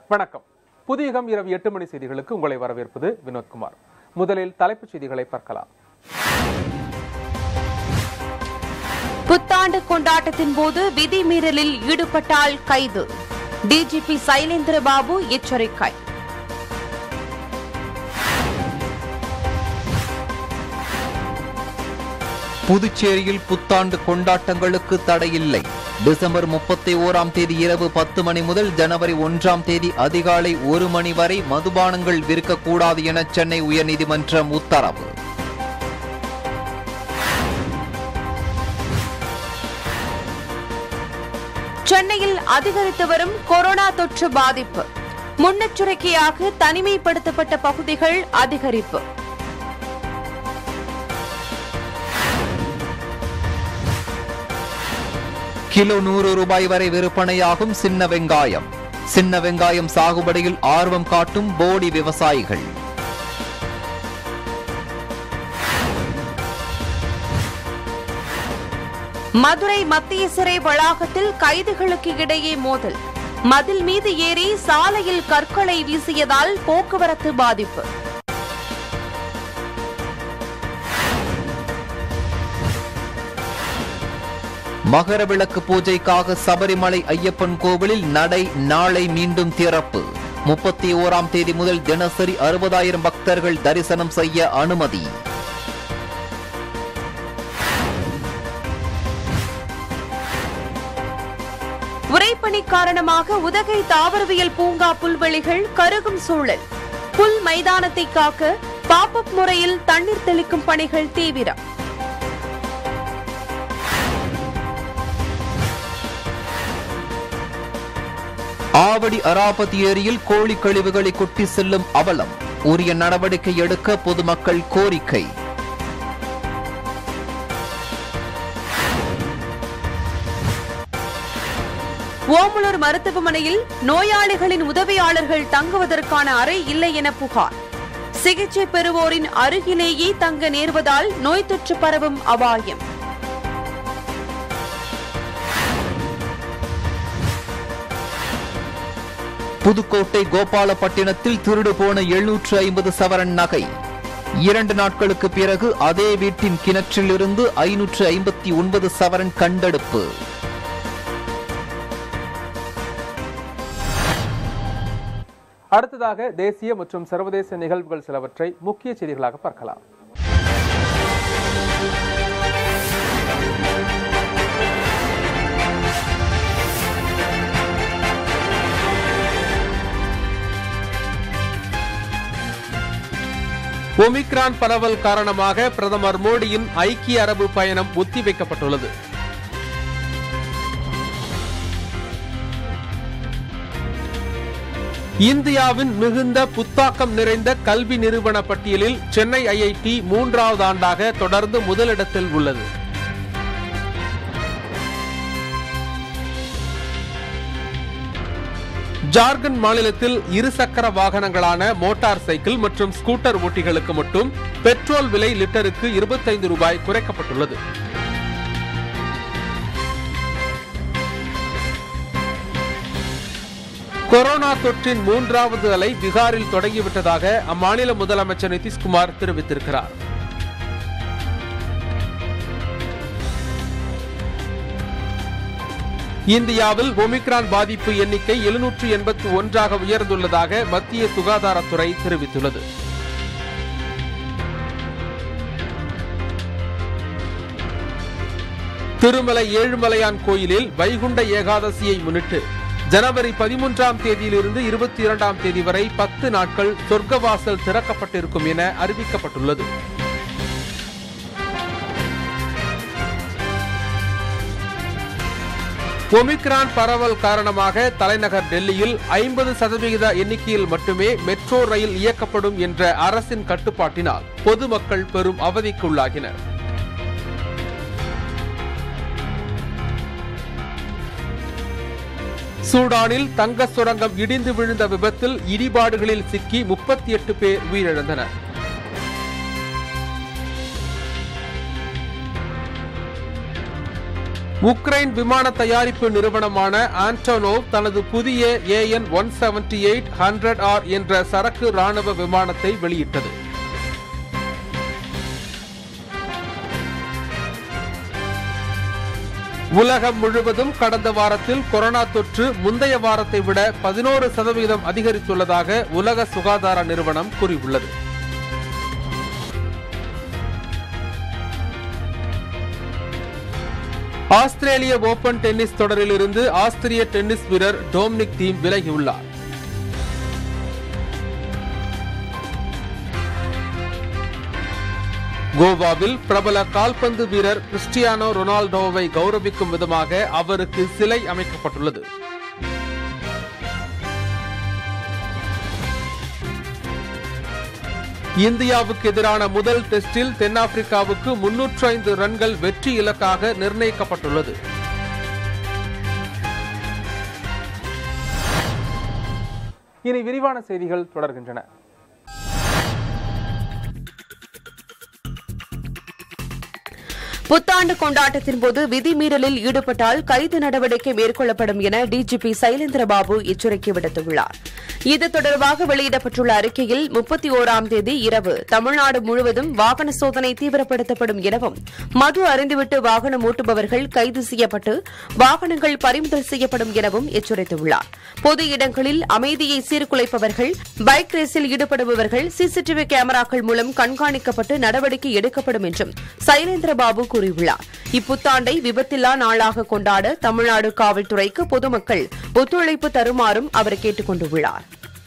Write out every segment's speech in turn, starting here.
வணக்கம் புதியகம் இரவு எட்டு மணி செய்திகளுக்கு உங்களை வரவேற்பது வினோத்குமார் முதலில் தலைப்புச் செய்திகளை பார்க்கலாம் புத்தாண்டு கொண்டாட்டத்தின் போது விதிமீறலில் ஈடுபட்டால் கைது டிஜிபி சைலேந்திர பாபு எச்சரிக்கை புதுச்சேரியில் புத்தாண்டு கொண்டாட்டங்களுக்கு தடையில்லை டிசம்பர் முப்பத்தி ஓராம் தேதி இரவு பத்து மணி முதல் ஜனவரி ஒன்றாம் தேதி அதிகாலை ஒரு மணி வரை மதுபானங்கள் விற்கக்கூடாது என சென்னை உயர்நீதிமன்றம் உத்தரவு சென்னையில் அதிகரித்து வரும் கொரோனா தொற்று பாதிப்பு முன்னெச்சரிக்கையாக தனிமைப்படுத்தப்பட்ட பகுதிகள் அதிகரிப்பு கிலோ நூறு ரூபாய் வரை விற்பனையாகும் சின்ன வெங்காயம் சின்ன வெங்காயம் சாகுபடியில் ஆர்வம் காட்டும் போடி விவசாயிகள் மதுரை மத்திய சிறை வளாகத்தில் கைதிகளுக்கு இடையே மோதல் மதில் மீது ஏறி சாலையில் கற்களை வீசியதால் போக்குவரத்து பாதிப்பு மகர விளக்கு பூஜைக்காக சபரிமலை ஐயப்பன் கோவிலில் நடை நாளை மீண்டும் திறப்பு முப்பத்தி ஓராம் தேதி முதல் தினசரி அறுபதாயிரம் பக்தர்கள் தரிசனம் செய்ய அனுமதி உறைபனி காரணமாக உதகை தாவரவியல் பூங்கா புல்வெளிகள் கருகும் சூழல் புல் மைதானத்தை காக்க பாப்அப் முறையில் தண்ணீர் தெளிக்கும் பணிகள் தீவிரம் ஆவடி அராபதி ஏரியில் கோழி கழிவுகளை கொட்டி செல்லும் அவலம் உரிய நடவடிக்கை எடுக்க பொதுமக்கள் கோரிக்கை ஓமலூர் மருத்துவமனையில் நோயாளிகளின் உதவியாளர்கள் தங்குவதற்கான அறை இல்லை என புகார் சிகிச்சை பெறுவோரின் அருகிலேயே தங்க நேர்வதால் நோய் தொற்று பரவும் அபாயம் புதுக்கோட்டை கோபாலப்பட்டினத்தில் திருடு போன எழுநூற்று ஐம்பது சவரன் நகை இரண்டு நாட்களுக்கு பிறகு அதே வீட்டின் கிணற்றிலிருந்து ஐநூற்று ஐம்பத்தி ஒன்பது சவரன் கண்டெடுப்பு அடுத்ததாக தேசிய மற்றும் சர்வதேச நிகழ்வுகள் சிலவற்றை முக்கிய செய்திகளாக பார்க்கலாம் ஒமிக்ரான் பரவல் காரணமாக பிரதமர் மோடியின் ஐக்கிய அரபு பயணம் ஒத்திவைக்கப்பட்டுள்ளது இந்தியாவின் மிகுந்த புத்தாக்கம் நிறைந்த கல்வி நிறுவன பட்டியலில் சென்னை ஐஐடி மூன்றாவது ஆண்டாக தொடர்ந்து முதலிடத்தில் உள்ளது ஜார்க்கண்ட் மாநிலத்தில் இருசக்கர வாகனங்களான மோட்டார் சைக்கிள் மற்றும் ஸ்கூட்டர் ஓட்டிகளுக்கு மட்டும் பெட்ரோல் விலை லிட்டருக்கு இருபத்தைந்து ரூபாய் குறைக்கப்பட்டுள்ளது கொரோனா தொற்றின் மூன்றாவது அலை பீகாரில் தொடங்கிவிட்டதாக அம்மாநில முதலமைச்சர் நிதிஷ்குமார் தெரிவித்திருக்கிறார் இந்தியாவில் ஒமிக்ரான் பாதிப்பு எண்ணிக்கை எழுநூற்று எண்பத்தி ஒன்றாக உயர்ந்துள்ளதாக மத்திய சுகாதாரத்துறை தெரிவித்துள்ளது திருமலை ஏழுமலையான் கோயிலில் வைகுண்ட ஏகாதசியை முன்னிட்டு ஜனவரி பதிமூன்றாம் தேதியிலிருந்து இருபத்தி இரண்டாம் தேதி வரை பத்து நாட்கள் சொர்க்கவாசல் திறக்கப்பட்டிருக்கும் என அறிவிக்கப்பட்டுள்ளது ஒமிக்ரான் பரவல் காரணமாக தலைநகர் டெல்லியில் ஐம்பது சதவிகித எண்ணிக்கையில் மட்டுமே மெட்ரோ ரயில் இயக்கப்படும் என்ற அரசின் கட்டுப்பாட்டினால் பொதுமக்கள் பெரும் அவதிக்குள்ளாகினர் சூடானில் தங்க சுரங்கம் இடிந்து விழுந்த விபத்தில் இடிபாடுகளில் சிக்கி முப்பத்தி எட்டு பேர் உயிரிழந்தனர் உக்ரைன் விமான தயாரிப்பு நிறுவனமான ஆண்டோனோவ் தனது புதிய AN one seventy eight hundred R என்ற சரக்கு ராணுவ விமானத்தை வெளியிட்டது உலகம் முழுவதும் கடந்த வாரத்தில் கொரோனா தொற்று முந்தைய வாரத்தை விட பதினோரு சதவீதம் அதிகரித்துள்ளதாக உலக சுகாதார நிறுவனம் கூறியுள்ளது ஆஸ்திரேலிய ஓபன் டென்னிஸ் தொடரில் இருந்து ஆஸ்திரிய டென்னிஸ் வீரர் டோம்னிக் தீம் விலகியுள்ளார் கோவாவில் பிரபல கால்பந்து வீரர் கிறிஸ்டியானோ ரொனால்டோவை கௌரவிக்கும் விதமாக அவருக்கு சிலை அமைக்கப்பட்டுள்ளது இந்தியாவுக்கு எதிரான முதல் டெஸ்டில் தென்னாப்பிரிக்காவுக்கு முன்னூற்று ஐந்து ரன்கள் வெற்றி இலக்காக நிர்ணயிக்கப்பட்டுள்ளது இனி விரிவான செய்திகள் தொடர்கின்றன புத்தாண்டு கொண்டாட்டத்தின் போது விதிமீறலில் ஈடுபட்டால் கைது நடவடிக்கை மேற்கொள்ளப்படும் என டிஜிபி சைலேந்திரபாபு எச்சரிக்கை விடுத்துள்ளார் இது தொடர்பாக வெளியிடப்பட்டுள்ள அறிக்கையில் முப்பத்தி ஓராம் தேதி இரவு தமிழ்நாடு முழுவதும் வாகன சோதனை தீவிரப்படுத்தப்படும் எனவும் மது அருந்துவிட்டு வாகனம் ஓட்டுபவர்கள் கைது செய்யப்பட்டு வாகனங்கள் பறிமுதல் செய்யப்படும் எனவும் எச்சரித்துள்ளார் பொது இடங்களில் அமைதியை சீர்குலைப்பவர்கள் பைக் ரேஸில் ஈடுபடுபவர்கள் சிசிடிவி கேமராக்கள் மூலம் கண்காணிக்கப்பட்டு நடவடிக்கை எடுக்கப்படும் என்றும் சைலேந்திரபாபு கூறியுள்ளார் இப்புத்தாண்டை விபத்தில்லா நாளாக கொண்டாட தமிழ்நாடு காவல்துறைக்கு பொதுமக்கள் ஒத்துழைப்பு தருமாறும் அவர் கேட்டுக் கொண்டுள்ளார்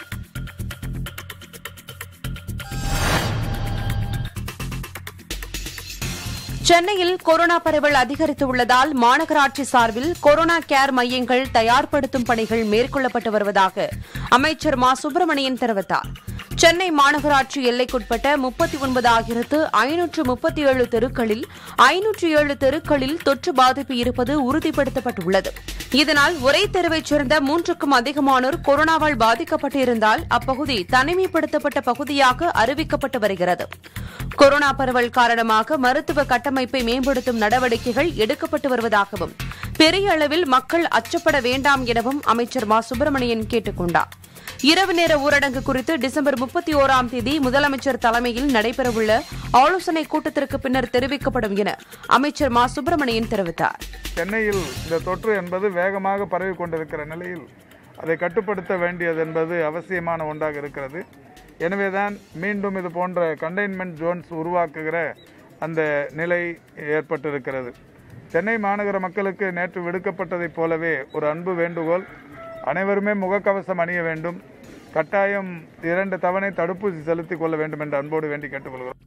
சென்னையில் கொரோனா பரவல் அதிகரித்துள்ளதால் மாநகராட்சி சார்பில் கொரோனா கேர் மையங்கள் தயார்படுத்தும் பணிகள் மேற்கொள்ளப்பட்டு வருவதாக அமைச்சர் மா சுப்பிரமணியன் தெரிவித்தார் சென்னை மாநகராட்சி எல்லைக்குட்பட்ட முப்பத்தி ஒன்பதாயிரத்து ஐநூற்று முப்பத்தி ஏழு தெருக்களில் ஐநூற்று ஏழு தெருக்களில் தொற்று பாதிப்பு இருப்பது உறுதிப்படுத்தப்பட்டுள்ளது இதனால் ஒரே தெருவைச் சேர்ந்த மூன்றுக்கும் அதிகமானோர் கொரோனாவால் பாதிக்கப்பட்டிருந்தால் அப்பகுதி தனிமைப்படுத்தப்பட்ட பகுதியாக அறிவிக்கப்பட்டு வருகிறது கொரோனா பரவல் காரணமாக மருத்துவ கட்டமைப்பை மேம்படுத்தும் நடவடிக்கைகள் எடுக்கப்பட்டு வருவதாகவும் பெரிய அளவில் மக்கள் அச்சப்பட வேண்டாம் எனவும் அமைச்சர் மா சுப்பிரமணியன் கேட்டுக் கொண்டார் இரவு நேர ஊரடங்கு குறித்து டிசம்பர் முப்பத்தி ஓராம் தேதி முதலமைச்சர் தலைமையில் நடைபெறவுள்ள ஆலோசனைக் கூட்டத்திற்கு பின்னர் தெரிவிக்கப்படும் என அமைச்சர் மா சுப்பிரமணியன் தெரிவித்தார் சென்னையில் இந்த தொற்று என்பது வேகமாக பரவி கொண்டிருக்கிற நிலையில் அதை கட்டுப்படுத்த வேண்டியது என்பது அவசியமான ஒன்றாக இருக்கிறது எனவேதான் மீண்டும் இது போன்ற கண்டெய்ன்மெண்ட் ஜோன்ஸ் உருவாக்குகிற அந்த நிலை ஏற்பட்டிருக்கிறது சென்னை மாநகர மக்களுக்கு நேற்று விடுக்கப்பட்டதைப் போலவே ஒரு அன்பு வேண்டுகோள் அனைவருமே முகக்கவசம் அணிய வேண்டும் கட்டாயம் இரண்டு தவணை தடுப்பூசி செலுத்திக் கொள்ள வேண்டும் என்று அன்போடு வேண்டி கேட்டுக்கொள்கிறோம்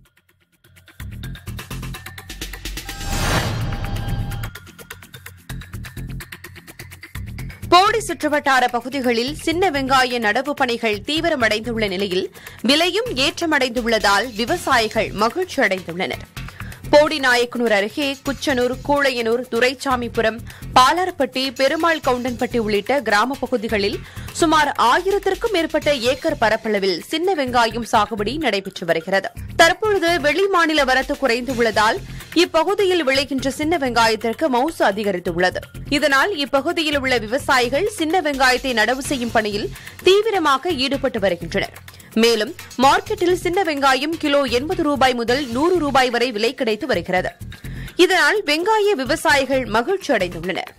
போடி சுற்றுவட்டார பகுதிகளில் சின்ன வெங்காய நடவு பணிகள் தீவிரமடைந்துள்ள நிலையில் விலையும் ஏற்றமடைந்துள்ளதால் விவசாயிகள் மகிழ்ச்சி அடைந்துள்ளனர் போடி நாயக்கனூர் அருகே குச்சனூர் கூழையனூர் துரைச்சாமிபுரம் பாலார்பட்டி பெருமாள் கவுண்டன்பட்டி உள்ளிட்ட கிராம பகுதிகளில் சுமார் ஆயிரத்திற்கும் மேற்பட்ட ஏக்கர் பரப்பளவில் சின்ன வெங்காயம் சாகுபடி நடைபெற்று வருகிறது தற்பொழுது வெளி மாநில வரத்து குறைந்துள்ளதால் இப்பகுதியில் விளைகின்ற சின்ன வெங்காயத்திற்கு மவுசு அதிகரித்துள்ளது இதனால் இப்பகுதியில் உள்ள விவசாயிகள் சின்ன வெங்காயத்தை நடவு செய்யும் பணியில் தீவிரமாக ஈடுபட்டு வருகின்றனர் மேலும் மார்க்கெட்டில் சின்ன வெங்காயம் கிலோ எண்பது ரூபாய் முதல் நூறு ரூபாய் வரை விலை கிடைத்து வருகிறது இதனால் வெங்காய விவசாயிகள் மகிழ்ச்சி அடைந்துள்ளனர்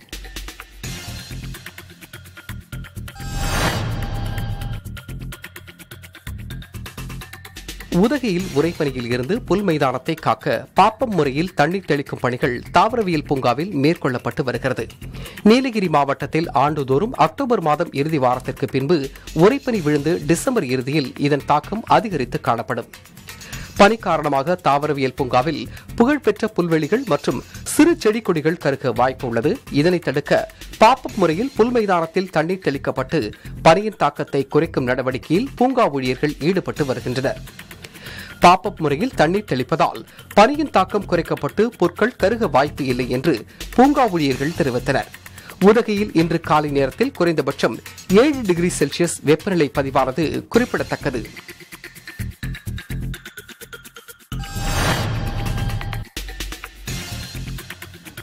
உதகையில் உரைப்பணியில் இருந்து புல் மைதானத்தை காக்க பாப்பம் முறையில் தண்ணீர் தெளிக்கும் பணிகள் தாவரவியல் பூங்காவில் மேற்கொள்ளப்பட்டு வருகிறது நீலகிரி மாவட்டத்தில் ஆண்டுதோறும் அக்டோபர் மாதம் இறுதி வாரத்திற்கு பின்பு உரைப்பனி விழுந்து டிசம்பர் இறுதியில் இதன் தாக்கம் அதிகரித்து காணப்படும் பனி காரணமாக தாவரவியல் பூங்காவில் புகழ்பெற்ற புல்வெளிகள் மற்றும் சிறு செடி கொடிகள் கருக்க வாய்ப்பு உள்ளது இதனை தடுக்க பாப்பப் முறையில் புல் மைதானத்தில் தண்ணீர் தெளிக்கப்பட்டு பனியின் தாக்கத்தை குறைக்கும் நடவடிக்கையில் பூங்கா ஊழியர்கள் ஈடுபட்டு வருகின்றனர் பாப்பப் முறையில் தண்ணீர் தெளிப்பதால் பனியின் தாக்கம் குறைக்கப்பட்டு புற்கள் கருக வாய்ப்பு இல்லை என்று பூங்கா ஊழியர்கள் தெரிவித்தனர் உதகையில் இன்று காலை நேரத்தில் குறைந்தபட்சம் ஏழு டிகிரி செல்சியஸ் வெப்பநிலை பதிவானது குறிப்பிடத்தக்கது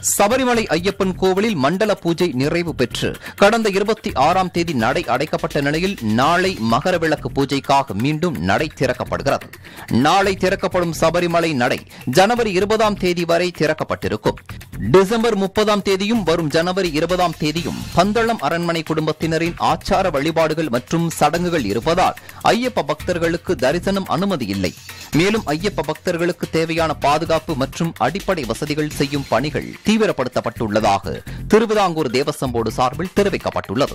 சபரிமலை ஐயப்பன் கோவிலில் மண்டல பூஜை நிறைவு பெற்று கடந்த இருபத்தி ஆறாம் தேதி நடை அடைக்கப்பட்ட நிலையில் நாளை மகர விளக்கு பூஜைக்காக மீண்டும் நடை திறக்கப்படுகிறது நாளை திறக்கப்படும் சபரிமலை நடை ஜனவரி இருபதாம் தேதி வரை திறக்கப்பட்டிருக்கும் டிசம்பர் முப்பதாம் தேதியும் வரும் ஜனவரி இருபதாம் தேதியும் பந்தளம் அரண்மனை குடும்பத்தினரின் ஆச்சார வழிபாடுகள் மற்றும் சடங்குகள் இருப்பதால் ஐயப்ப பக்தர்களுக்கு தரிசனம் அனுமதி இல்லை மேலும் ஐயப்ப பக்தர்களுக்கு தேவையான பாதுகாப்பு மற்றும் அடிப்படை வசதிகள் செய்யும் பணிகள் தீவிரப்படுத்தப்பட்டுள்ளதாக திருவிதாங்கூர் தேவசம் போர்டு சார்பில் தெரிவிக்கப்பட்டுள்ளது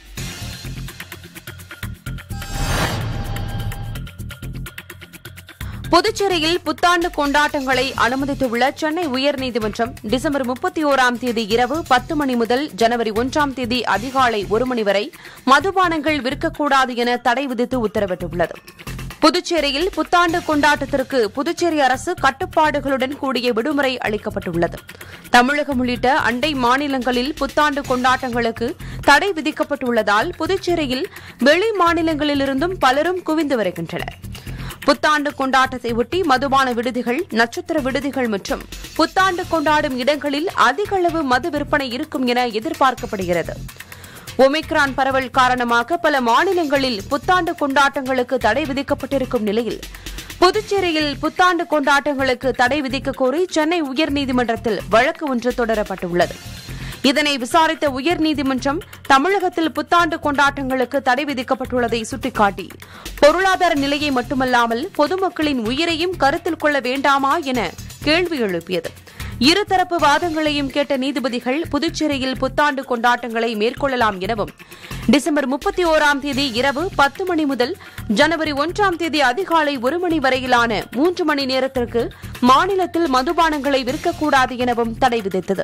புதுச்சேரியில் புத்தாண்டு கொண்டாட்டங்களை அனுமதித்துள்ள சென்னை உயர்நீதிமன்றம் டிசம்பர் முப்பத்தி ஓராம் தேதி இரவு பத்து மணி முதல் ஜனவரி ஒன்றாம் தேதி அதிகாலை ஒரு மணி வரை மதுபானங்கள் விற்கக்கூடாது என தடை விதித்து உத்தரவிட்டுள்ளது புதுச்சேரியில் புத்தாண்டு கொண்டாட்டத்திற்கு புதுச்சேரி அரசு கட்டுப்பாடுகளுடன் கூடிய விடுமுறை அளிக்கப்பட்டுள்ளது தமிழகம் உள்ளிட்ட அண்டை மாநிலங்களில் புத்தாண்டு கொண்டாட்டங்களுக்கு தடை விதிக்கப்பட்டுள்ளதால் புதுச்சேரியில் வெளி மாநிலங்களிலிருந்தும் பலரும் குவிந்து வருகின்றனர் புத்தாண்டு கொண்டாட்டத்தை ஒட்டி மதுபான விடுதிகள் நட்சத்திர விடுதிகள் மற்றும் புத்தாண்டு கொண்டாடும் இடங்களில் அதிக அளவு மது விற்பனை இருக்கும் என எதிர்பார்க்கப்படுகிறது ஒமிக்ரான் பரவல் காரணமாக பல மாநிலங்களில் புத்தாண்டு கொண்டாட்டங்களுக்கு தடை விதிக்கப்பட்டிருக்கும் நிலையில் புதுச்சேரியில் புத்தாண்டு கொண்டாட்டங்களுக்கு தடை விதிக்க கோரி சென்னை உயர்நீதிமன்றத்தில் வழக்கு ஒன்று தொடரப்பட்டுள்ளது இதனை விசாரித்த உயர்நீதிமன்றம் தமிழகத்தில் புத்தாண்டு கொண்டாட்டங்களுக்கு தடை விதிக்கப்பட்டுள்ளதை சுட்டிக்காட்டி பொருளாதார நிலையை மட்டுமல்லாமல் பொதுமக்களின் உயிரையும் கருத்தில் கொள்ள வேண்டாமா என கேள்வி எழுப்பியது இருதரப்பு வாதங்களையும் கேட்ட நீதிபதிகள் புதுச்சேரியில் புத்தாண்டு கொண்டாட்டங்களை மேற்கொள்ளலாம் எனவும் டிசம்பர் முப்பத்தி ஓராம் தேதி இரவு பத்து மணி முதல் ஜனவரி ஒன்றாம் தேதி அதிகாலை ஒரு மணி வரையிலான மூன்று மணி நேரத்திற்கு மாநிலத்தில் மதுபானங்களை விற்கக்கூடாது எனவும் தடை விதித்தது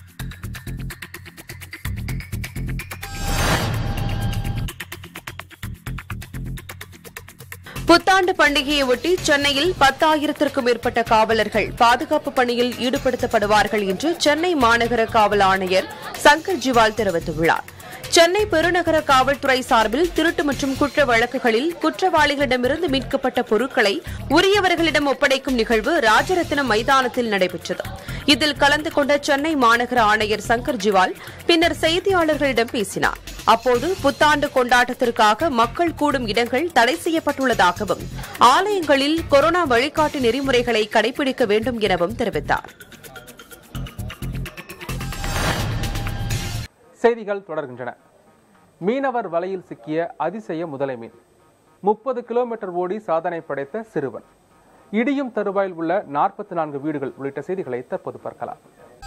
புத்தாண்டு பண்டிகையை ஒட்டி சென்னையில் பத்தாயிரத்திற்கும் மேற்பட்ட காவலர்கள் பாதுகாப்பு பணியில் ஈடுபடுத்தப்படுவார்கள் என்று சென்னை மாநகர காவல் ஆணையர் சங்கர் ஜிவால் தெரிவித்துள்ளார் சென்னை பெருநகர காவல்துறை சார்பில் திருட்டு மற்றும் குற்ற வழக்குகளில் குற்றவாளிகளிடமிருந்து மீட்கப்பட்ட பொருட்களை உரியவர்களிடம் ஒப்படைக்கும் நிகழ்வு ராஜரத்னம் மைதானத்தில் நடைபெற்றது இதில் கலந்து கொண்ட சென்னை மாநகர ஆணையர் சங்கர் ஜிவால் பின்னர் செய்தியாளர்களிடம் பேசினார் அப்போது புத்தாண்டு கொண்டாட்டத்திற்காக மக்கள் கூடும் இடங்கள் தடை செய்யப்பட்டுள்ளதாகவும் ஆலயங்களில் கொரோனா வழிகாட்டு நெறிமுறைகளை கடைபிடிக்க வேண்டும் எனவும் தெரிவித்தார் செய்திகள் தொடர்கின்றன மீனவர் வலையில் சிக்கிய அதிசய முதலை மீன் முப்பது கிலோமீட்டர் ஓடி சாதனை படைத்த சிறுவன் இடியும் தருவாயில் உள்ள நாற்பத்தி நான்கு வீடுகள் உள்ளிட்ட செய்திகளை தற்போது பார்க்கலாம்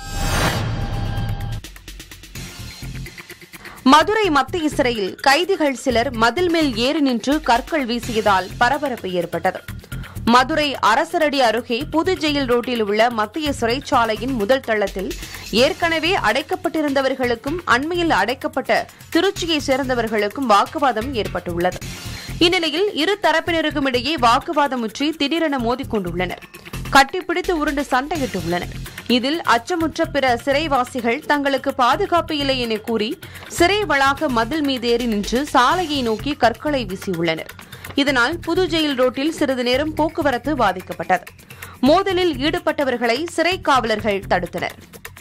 மதுரை மத்திய சிறையில் கைதிகள் சிலர் மதில் மேல் ஏறி நின்று கற்கள் வீசியதால் பரபரப்பு ஏற்பட்டது மதுரை அரசரடி அருகே புது ஜெயில் ரோட்டில் உள்ள மத்திய சிறைச்சாலையின் முதல் தளத்தில் ஏற்கனவே அடைக்கப்பட்டிருந்தவர்களுக்கும் அண்மையில் அடைக்கப்பட்ட திருச்சியை சேர்ந்தவர்களுக்கும் வாக்குவாதம் ஏற்பட்டுள்ளது இந்நிலையில் இரு தரப்பினருக்கும் இடையே வாக்குவாதம் முற்றி திடீரென மோதிக்கொண்டுள்ளனர் கட்டிப்பிடித்து உருண்டு சண்டையிட்டுள்ளனர் இதில் அச்சமுற்ற பிற சிறைவாசிகள் தங்களுக்கு பாதுகாப்பு இல்லை என கூறி சிறை வளாக மதில் மீதேறி நின்று சாலையை நோக்கி கற்களை வீசியுள்ளனர் இதனால் புது ஜெயில் ரோட்டில் சிறிது நேரம் போக்குவரத்து பாதிக்கப்பட்டது மோதலில் ஈடுபட்டவர்களை சிறை காவலர்கள் தடுத்தனர்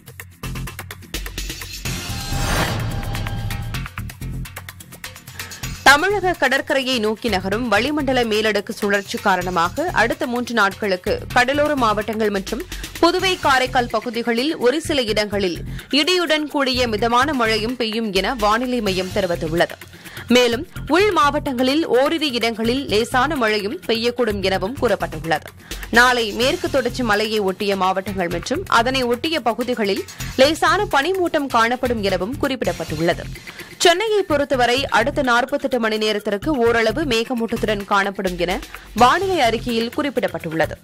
தமிழக கடற்கரையை நோக்கி நகரும் வளிமண்டல மேலடுக்கு சுழற்சி காரணமாக அடுத்த மூன்று நாட்களுக்கு கடலோர மாவட்டங்கள் மற்றும் புதுவை காரைக்கால் பகுதிகளில் ஒரு சில இடங்களில் இடியுடன் கூடிய மிதமான மழையும் பெய்யும் என வானிலை மையம் தெரிவித்துள்ளது மேலும் உள் மாவட்டங்களில் ஓரிரு இடங்களில் லேசான மழையும் பெய்யக்கூடும் எனவும் கூறப்பட்டுள்ளது நாளை மேற்கு தொடர்ச்சி மலையை ஒட்டிய மாவட்டங்கள் மற்றும் அதனை ஒட்டிய பகுதிகளில் லேசான பனிமூட்டம் காணப்படும் எனவும் குறிப்பிடப்பட்டுள்ளது சென்னையை பொறுத்தவரை அடுத்த நாற்பத்தெட்டு மணி நேரத்திற்கு ஓரளவு மேகமூட்டத்துடன் காணப்படும் என வானிலை அறிக்கையில் குறிப்பிடப்பட்டுள்ளது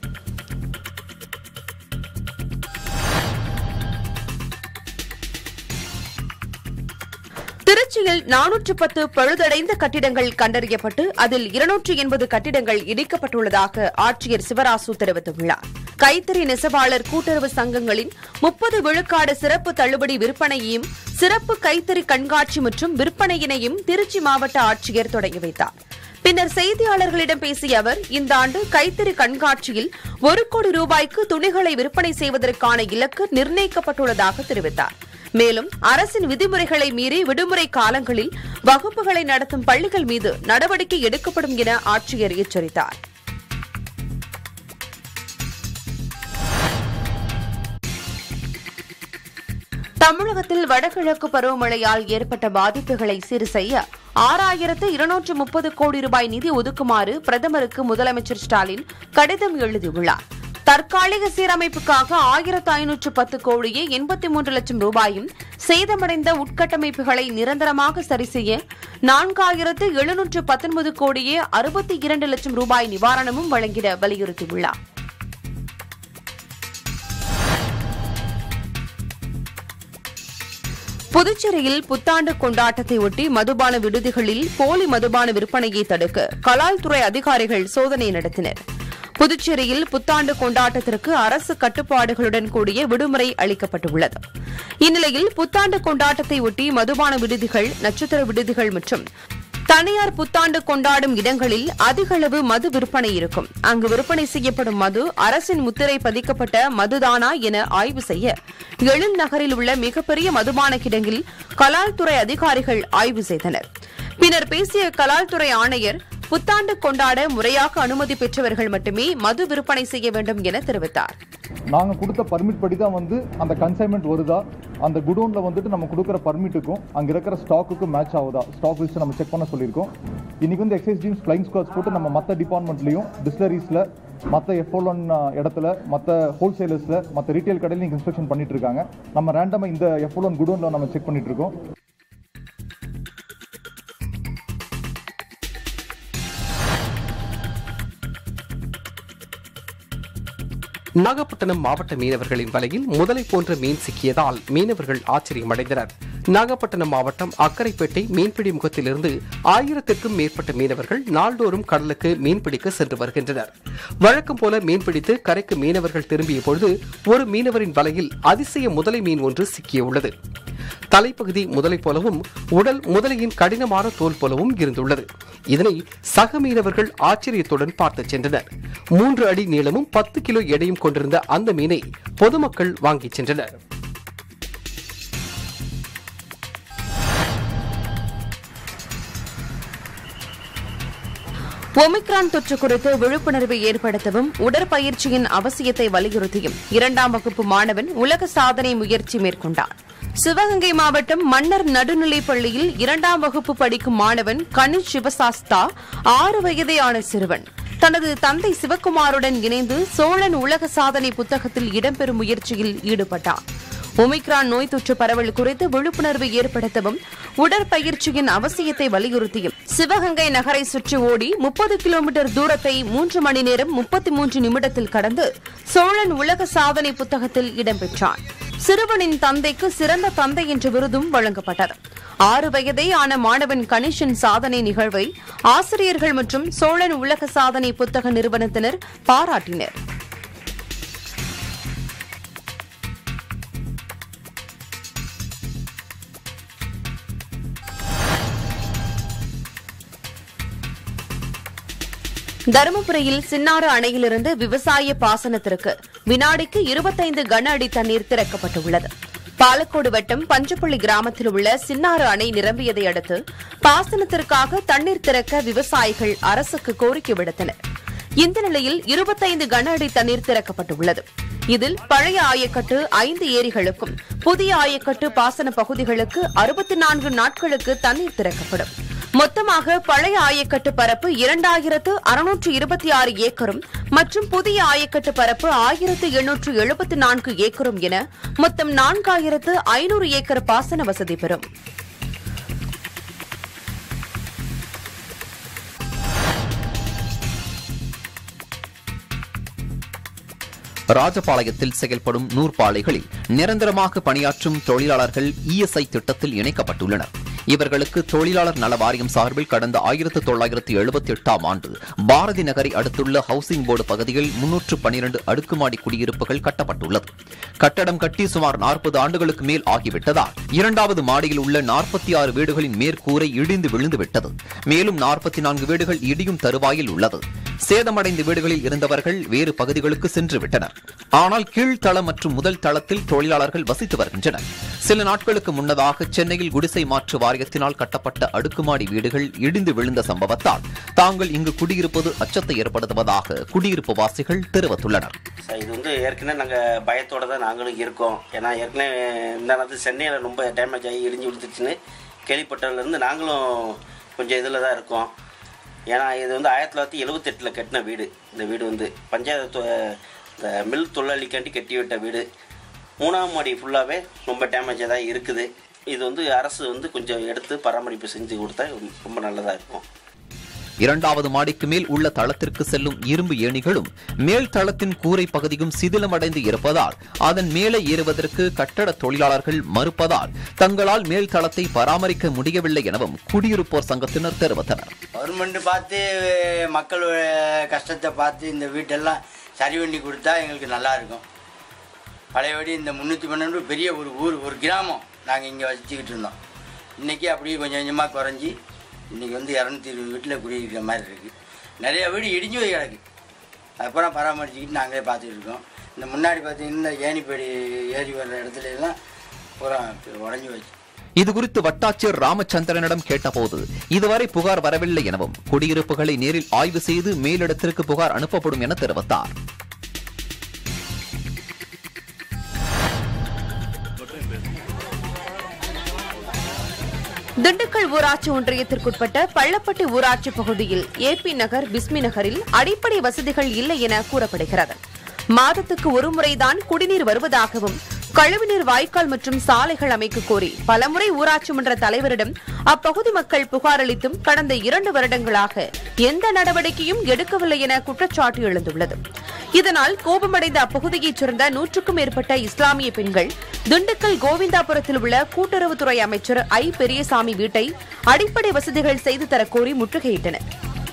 திருச்சியில் நானூற்று பத்து பழுதடைந்த கட்டிடங்கள் கண்டறியப்பட்டு அதில் இருநூற்று எண்பது கட்டிடங்கள் இடிக்கப்பட்டுள்ளதாக ஆட்சியர் சிவராசு தெரிவித்துள்ளார் கைத்தறி நெசவாளர் கூட்டுறவு சங்கங்களின் முப்பது விழுக்காடு சிறப்பு தள்ளுபடி விற்பனையையும் சிறப்பு கைத்தறி கண்காட்சி மற்றும் விற்பனையினையும் திருச்சி மாவட்ட ஆட்சியர் தொடங்கி வைத்தார் பின்னர் செய்தியாளர்களிடம் பேசிய அவர் இந்த ஆண்டு கைத்தறி கண்காட்சியில் ஒரு கோடி ரூபாய்க்கு துணிகளை விற்பனை செய்வதற்கான இலக்கு நிர்ணயிக்கப்பட்டுள்ளதாக தெரிவித்தார் மேலும் அரசின் விதிமுறைகளை மீறி விடுமுறை காலங்களில் வகுப்புகளை நடத்தும் பள்ளிகள் மீது நடவடிக்கை எடுக்கப்படும் என ஆட்சியர் எச்சரித்தார் தமிழகத்தில் வடகிழக்கு பருவமழையால் ஏற்பட்ட பாதிப்புகளை சீர் செய்ய ஆறாயிரத்து இருநூற்று முப்பது கோடி ரூபாய் நிதி ஒதுக்குமாறு பிரதமருக்கு முதலமைச்சர் ஸ்டாலின் கடிதம் எழுதியுள்ளார் தற்காலிக சீரமைப்புக்காக ஆயிரத்து ஐநூற்று பத்து கோடியே எண்பத்தி மூன்று லட்சம் ரூபாயும் சேதமடைந்த உட்கட்டமைப்புகளை நிரந்தரமாக சரி செய்ய நான்காயிரத்து எழுநூற்று பத்தொன்பது கோடியே அறுபத்தி இரண்டு லட்சம் ரூபாய் நிவாரணமும் வழங்கிட வலியுறுத்தியுள்ளார் புதுச்சேரியில் புத்தாண்டு கொண்டாட்டத்தை ஒட்டி மதுபான விடுதிகளில் போலி மதுபான விற்பனையை தடுக்க கலால்துறை அதிகாரிகள் சோதனை நடத்தினர் புதுச்சேரியில் புத்தாண்டு கொண்டாட்டத்திற்கு அரசு கட்டுப்பாடுகளுடன் கூடிய விடுமுறை அளிக்கப்பட்டுள்ளது இந்நிலையில் புத்தாண்டு கொண்டாட்டத்தை ஒட்டி மதுபான விடுதிகள் நட்சத்திர விடுதிகள் மற்றும் தனியார் புத்தாண்டு கொண்டாடும் இடங்களில் அதிக அளவு மது விற்பனை இருக்கும் அங்கு விற்பனை செய்யப்படும் மது அரசின் முத்திரை பதிக்கப்பட்ட மதுதானா என ஆய்வு செய்ய எழில் நகரில் உள்ள மிகப்பெரிய மதுபான கிடங்கில் கலால்துறை அதிகாரிகள் ஆய்வு செய்தனர் பின்னர் பேசிய கலால்துறை ஆணையர் புத்தாண்டு கொண்டாட முறையாக அனுமதி பெற்றவர்கள் மட்டுமே மது விற்பனை செய்ய வேண்டும் என தெரிவித்தார் நாங்கள் கொடுத்த பர்மிட் படி தான் வந்து அந்த கன்சைன்மெண்ட் வருதா அந்த குடோனில் வந்துட்டு நம்ம கொடுக்குற பர்மிட்டுக்கும் அங்கே இருக்கிற ஸ்டாக்குக்கும் மேட்ச் ஆகுதா ஸ்டாக் லிஸ்ட்டை நம்ம செக் பண்ண சொல்லியிருக்கோம் இன்றைக்கி வந்து எக்ஸைஸ் டீம்ஸ் ஃப்ளைங் ஸ்குவாட்ஸ் போட்டு நம்ம மற்ற டிபார்ட்மெண்ட்லையும் டிஸ்லரிஸில் மற்ற எஃப்ஓலன் இடத்துல மற்ற ஹோல்சேலர்ஸில் மற்ற ரீட்டைல் கடையில் நீங்கள் இன்ஸ்பெக்ஷன் பண்ணிட்டு இருக்காங்க நம்ம ரேண்டமாக இந்த எஃப்ஓலன் குடோனில் நம்ம செக் பண்ணிட்டு இருக்கோம் நாகப்பட்டினம் மாவட்ட மீனவர்களின் வலையில் முதலை போன்ற மீன் சிக்கியதால் மீனவர்கள் ஆச்சரியமடைந்தனர் நாகப்பட்டினம் மாவட்டம் அக்கரைப்பேட்டை மீன்பிடி முகத்திலிருந்து ஆயிரத்திற்கும் மேற்பட்ட மீனவர்கள் நாள்தோறும் கடலுக்கு மீன்பிடிக்க சென்று வருகின்றனர் வழக்கம் போல மீன்பிடித்து கரைக்கு மீனவர்கள் திரும்பிய பொழுது ஒரு மீனவரின் வலையில் அதிசய முதலை மீன் ஒன்று சிக்கியுள்ளது தலைப்பகுதி முதலை போலவும் உடல் முதலையின் கடினமான தோல் போலவும் இருந்துள்ளது இதனை சக மீனவர்கள் ஆச்சரியத்துடன் பார்த்து சென்றனர் மூன்று அடி நீளமும் பத்து கிலோ எடையும் கொண்டிருந்த அந்த மீனை பொதுமக்கள் வாங்கிச் சென்றனர் ஒமிக்ரான் தொற்று குறித்து விழிப்புணர்வை ஏற்படுத்தவும் உடற்பயிற்சியின் அவசியத்தை வலியுறுத்தியும் இரண்டாம் வகுப்பு மாணவன் உலக சாதனை முயற்சி மேற்கொண்டார் சிவகங்கை மாவட்டம் மன்னர் நடுநிலைப் பள்ளியில் இரண்டாம் வகுப்பு படிக்கும் மாணவன் கனிஷ் சிவசாஸ்தா ஆறு வயதேயான சிறுவன் தனது தந்தை சிவக்குமாருடன் இணைந்து சோழன் உலக சாதனை புத்தகத்தில் இடம்பெறும் முயற்சியில் ஈடுபட்டார் ஒமிக்ரான் நோய் தொற்று பரவல் குறித்து விழிப்புணர்வை ஏற்படுத்தவும் உடற்பயிற்சியின் அவசியத்தை வலியுறுத்தியும் சிவகங்கை நகரை சுற்றி ஓடி முப்பது கிலோமீட்டர் தூரத்தை மூன்று மணி நேரம் முப்பத்தி மூன்று நிமிடத்தில் கடந்து சோழன் உலக சாதனை புத்தகத்தில் இடம்பெற்றான் சிறுவனின் தந்தைக்கு சிறந்த தந்தை என்ற விருதும் வழங்கப்பட்டது ஆறு வயதே ஆன மாணவன் கணேஷின் சாதனை நிகழ்வை ஆசிரியர்கள் மற்றும் சோழன் உலக சாதனை புத்தக நிறுவனத்தினர் பாராட்டினர் தருமபுரியில் சின்னாறு அணையிலிருந்து விவசாய பாசனத்திற்கு வினாடிக்கு இருபத்தைந்து கன அடி தண்ணீர் திறக்கப்பட்டுள்ளது பாலக்கோடு வட்டம் பஞ்சப்பள்ளி கிராமத்தில் உள்ள சின்னாறு அணை நிரம்பியதை அடுத்து பாசனத்திற்காக தண்ணீர் திறக்க விவசாயிகள் அரசுக்கு கோரிக்கை விடுத்தனர் இந்த நிலையில் இருபத்தைந்து கன அடி தண்ணீர் திறக்கப்பட்டுள்ளது இதில் பழைய ஆயக்கட்டு ஐந்து ஏரிகளுக்கும் புதிய ஆயக்கட்டு பாசன பகுதிகளுக்கு அறுபத்தி நான்கு நாட்களுக்கு தண்ணீர் திறக்கப்படும் மொத்தமாக பழைய ஆயக்கட்டு பரப்பு இரண்டாயிரத்து அறுநூற்று இருபத்தி ஆறு ஏக்கரும் மற்றும் புதிய ஆயக்கட்டு பரப்பு ஆயிரத்து எண்ணூற்று எழுபத்தி நான்கு ஏக்கரும் என மொத்தம் நான்காயிரத்து ஐநூறு ஏக்கர் பாசன வசதி பெறும் ராஜபாளையத்தில் செயல்படும் நூற்பாலைகளில் நிரந்தரமாக பணியாற்றும் தொழிலாளர்கள் இஎஸ்ஐ திட்டத்தில் இணைக்கப்பட்டுள்ளனர் இவர்களுக்கு தொழிலாளர் நல வாரியம் சார்பில் கடந்த ஆயிரத்து தொள்ளாயிரத்து எழுபத்தி எட்டாம் ஆண்டு பாரதி நகரை அடுத்துள்ள ஹவுசிங் போர்டு பகுதியில் முன்னூற்று பனிரண்டு அடுக்குமாடி குடியிருப்புகள் கட்டப்பட்டுள்ளது கட்டடம் கட்டி சுமார் நாற்பது ஆண்டுகளுக்கு மேல் ஆகிவிட்டதால் இரண்டாவது மாடியில் உள்ள நாற்பத்தி ஆறு வீடுகளின் மேற்கூரை இடிந்து விழுந்து விட்டது மேலும் நாற்பத்தி நான்கு வீடுகள் இடியும் தருவாயில் உள்ளது சேதமடைந்த வீடுகளில் இருந்தவர்கள் வேறு பகுதிகளுக்கு சென்று விட்டனர் ஆனால் கீழ்த்தளம் மற்றும் முதல் தளத்தில் தொழிலாளர்கள் வசித்து வருகின்றனர் சில நாட்களுக்கு முன்னதாக சென்னையில் குடிசை மாற்று வாரியத்தினால் கட்டப்பட்ட அடுக்குமாடி வீடுகள் இடிந்து விழுந்த சம்பவத்தால் தாங்கள் இங்கு குடியிருப்பது அச்சத்தை ஏற்படுத்துவதாக குடியிருப்பு வாசிகள் தெரிவித்துள்ளனர் சார் இது வந்து ஏற்கனவே நாங்கள் பயத்தோட தான் நாங்களும் இருக்கோம் ஏன்னா ஏற்கனவே இந்த நேரத்தில் சென்னையில் ரொம்ப டேமேஜ் ஆகி இடிஞ்சு விழுந்துச்சுன்னு கேள்விப்பட்டதுலேருந்து நாங்களும் கொஞ்சம் இதில் தான் இருக்கோம் ஏன்னா இது வந்து ஆயிரத்தி தொள்ளாயிரத்தி எழுபத்தெட்டில் கட்டின வீடு இந்த வீடு வந்து பஞ்சாயத்து தொ- இந்த மில் தொழிலாளிக்காண்டி கட்டி விட்ட வீடு மூணாம் மாடி ஃபுல்லாகவே ரொம்ப டேமேஜாக தான் இருக்குது இது வந்து அரசு வந்து கொஞ்சம் எடுத்து பராமரிப்பு செஞ்சு கொடுத்தா ரொம்ப நல்லதாக இருக்கும் இரண்டாவது மாடிக்கு மேல் உள்ள தளத்திற்கு செல்லும் இரும்பு ஏணிகளும் மேல் தளத்தின் கூரை பகுதியும் சிதிலமடைந்து இருப்பதால் அதன் மேலே ஏறுவதற்கு கட்டட தொழிலாளர்கள் மறுப்பதால் தங்களால் மேல் தளத்தை பராமரிக்க முடியவில்லை எனவும் குடியிருப்போர் சங்கத்தினர் தெரிவித்தனர் கவர்மெண்ட் பார்த்து மக்கள் கஷ்டத்தை பார்த்து இந்த வீட்டெல்லாம் சரி பண்ணி கொடுத்தா எங்களுக்கு நல்லா இருக்கும் பழையபடி இந்த முந்நூற்றி பன்னெண்டு பெரிய ஒரு ஊர் ஒரு கிராமம் நாங்கள் இங்கே வச்சுக்கிட்டு இருந்தோம் இன்றைக்கி அப்படியே கொஞ்சம் கொஞ்சமாக குறைஞ்சி இன்றைக்கி வந்து இரநூத்தி இருபது வீட்டில் குடியிருக்கிற மாதிரி இருக்குது நிறைய வீடு இடிஞ்சு போய் கிடக்கு அப்புறம் பராமரிச்சுக்கிட்டு நாங்களே பார்த்துக்கிட்டு இருக்கோம் இந்த முன்னாடி பார்த்தீங்கன்னா இந்த ஏணிப்படி ஏறி வர்ற இடத்துல எல்லாம் பூரா உடஞ்சி வச்சு இதுகுறித்து வட்டாட்சியர் ராமச்சந்திரனிடம் கேட்டபோது இதுவரை புகார் வரவில்லை எனவும் குடியிருப்புகளை நேரில் ஆய்வு செய்து மேலிடத்திற்கு புகார் அனுப்பப்படும் என தெரிவித்தார் திண்டுக்கல் ஊராட்சி ஒன்றியத்திற்குட்பட்ட பள்ளப்பட்டி ஊராட்சி பகுதியில் ஏபி நகர் பிஸ்மி நகரில் அடிப்படை வசதிகள் இல்லை என கூறப்படுகிறது மாதத்துக்கு ஒருமுறைதான் குடிநீர் வருவதாகவும் கழிவுநீர் வாய்க்கால் மற்றும் சாலைகள் அமைக்க கோரி பலமுறை ஊராட்சி மன்ற தலைவரிடம் அப்பகுதி மக்கள் புகார் அளித்தும் கடந்த இரண்டு வருடங்களாக எந்த நடவடிக்கையும் எடுக்கவில்லை என குற்றச்சாட்டு எழுந்துள்ளது இதனால் கோபமடைந்த அப்பகுதியைச் சேர்ந்த நூற்றுக்கும் மேற்பட்ட இஸ்லாமிய பெண்கள் திண்டுக்கல் கோவிந்தாபுரத்தில் உள்ள கூட்டுறவுத்துறை அமைச்சர் ஐ பெரியசாமி வீட்டை அடிப்படை வசதிகள் செய்து தரக் கோரி முற்றுகையிட்டனர்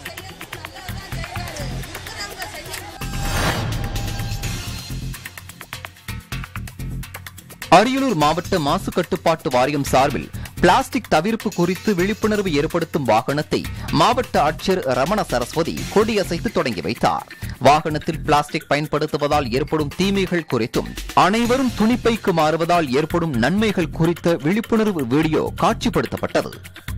அரியலூர் மாவட்ட மாசு கட்டுப்பாட்டு வாரியம் சார்பில் பிளாஸ்டிக் தவிர்ப்பு குறித்து விழிப்புணர்வு ஏற்படுத்தும் வாகனத்தை மாவட்ட ஆட்சியர் ரமண சரஸ்வதி கொடியசைத்து தொடங்கி வைத்தார் வாகனத்தில் பிளாஸ்டிக் பயன்படுத்துவதால் ஏற்படும் தீமைகள் குறித்தும் அனைவரும் துணிப்பைக்கு மாறுவதால் ஏற்படும் நன்மைகள் குறித்த விழிப்புணர்வு வீடியோ காட்சிப்படுத்தப்பட்டது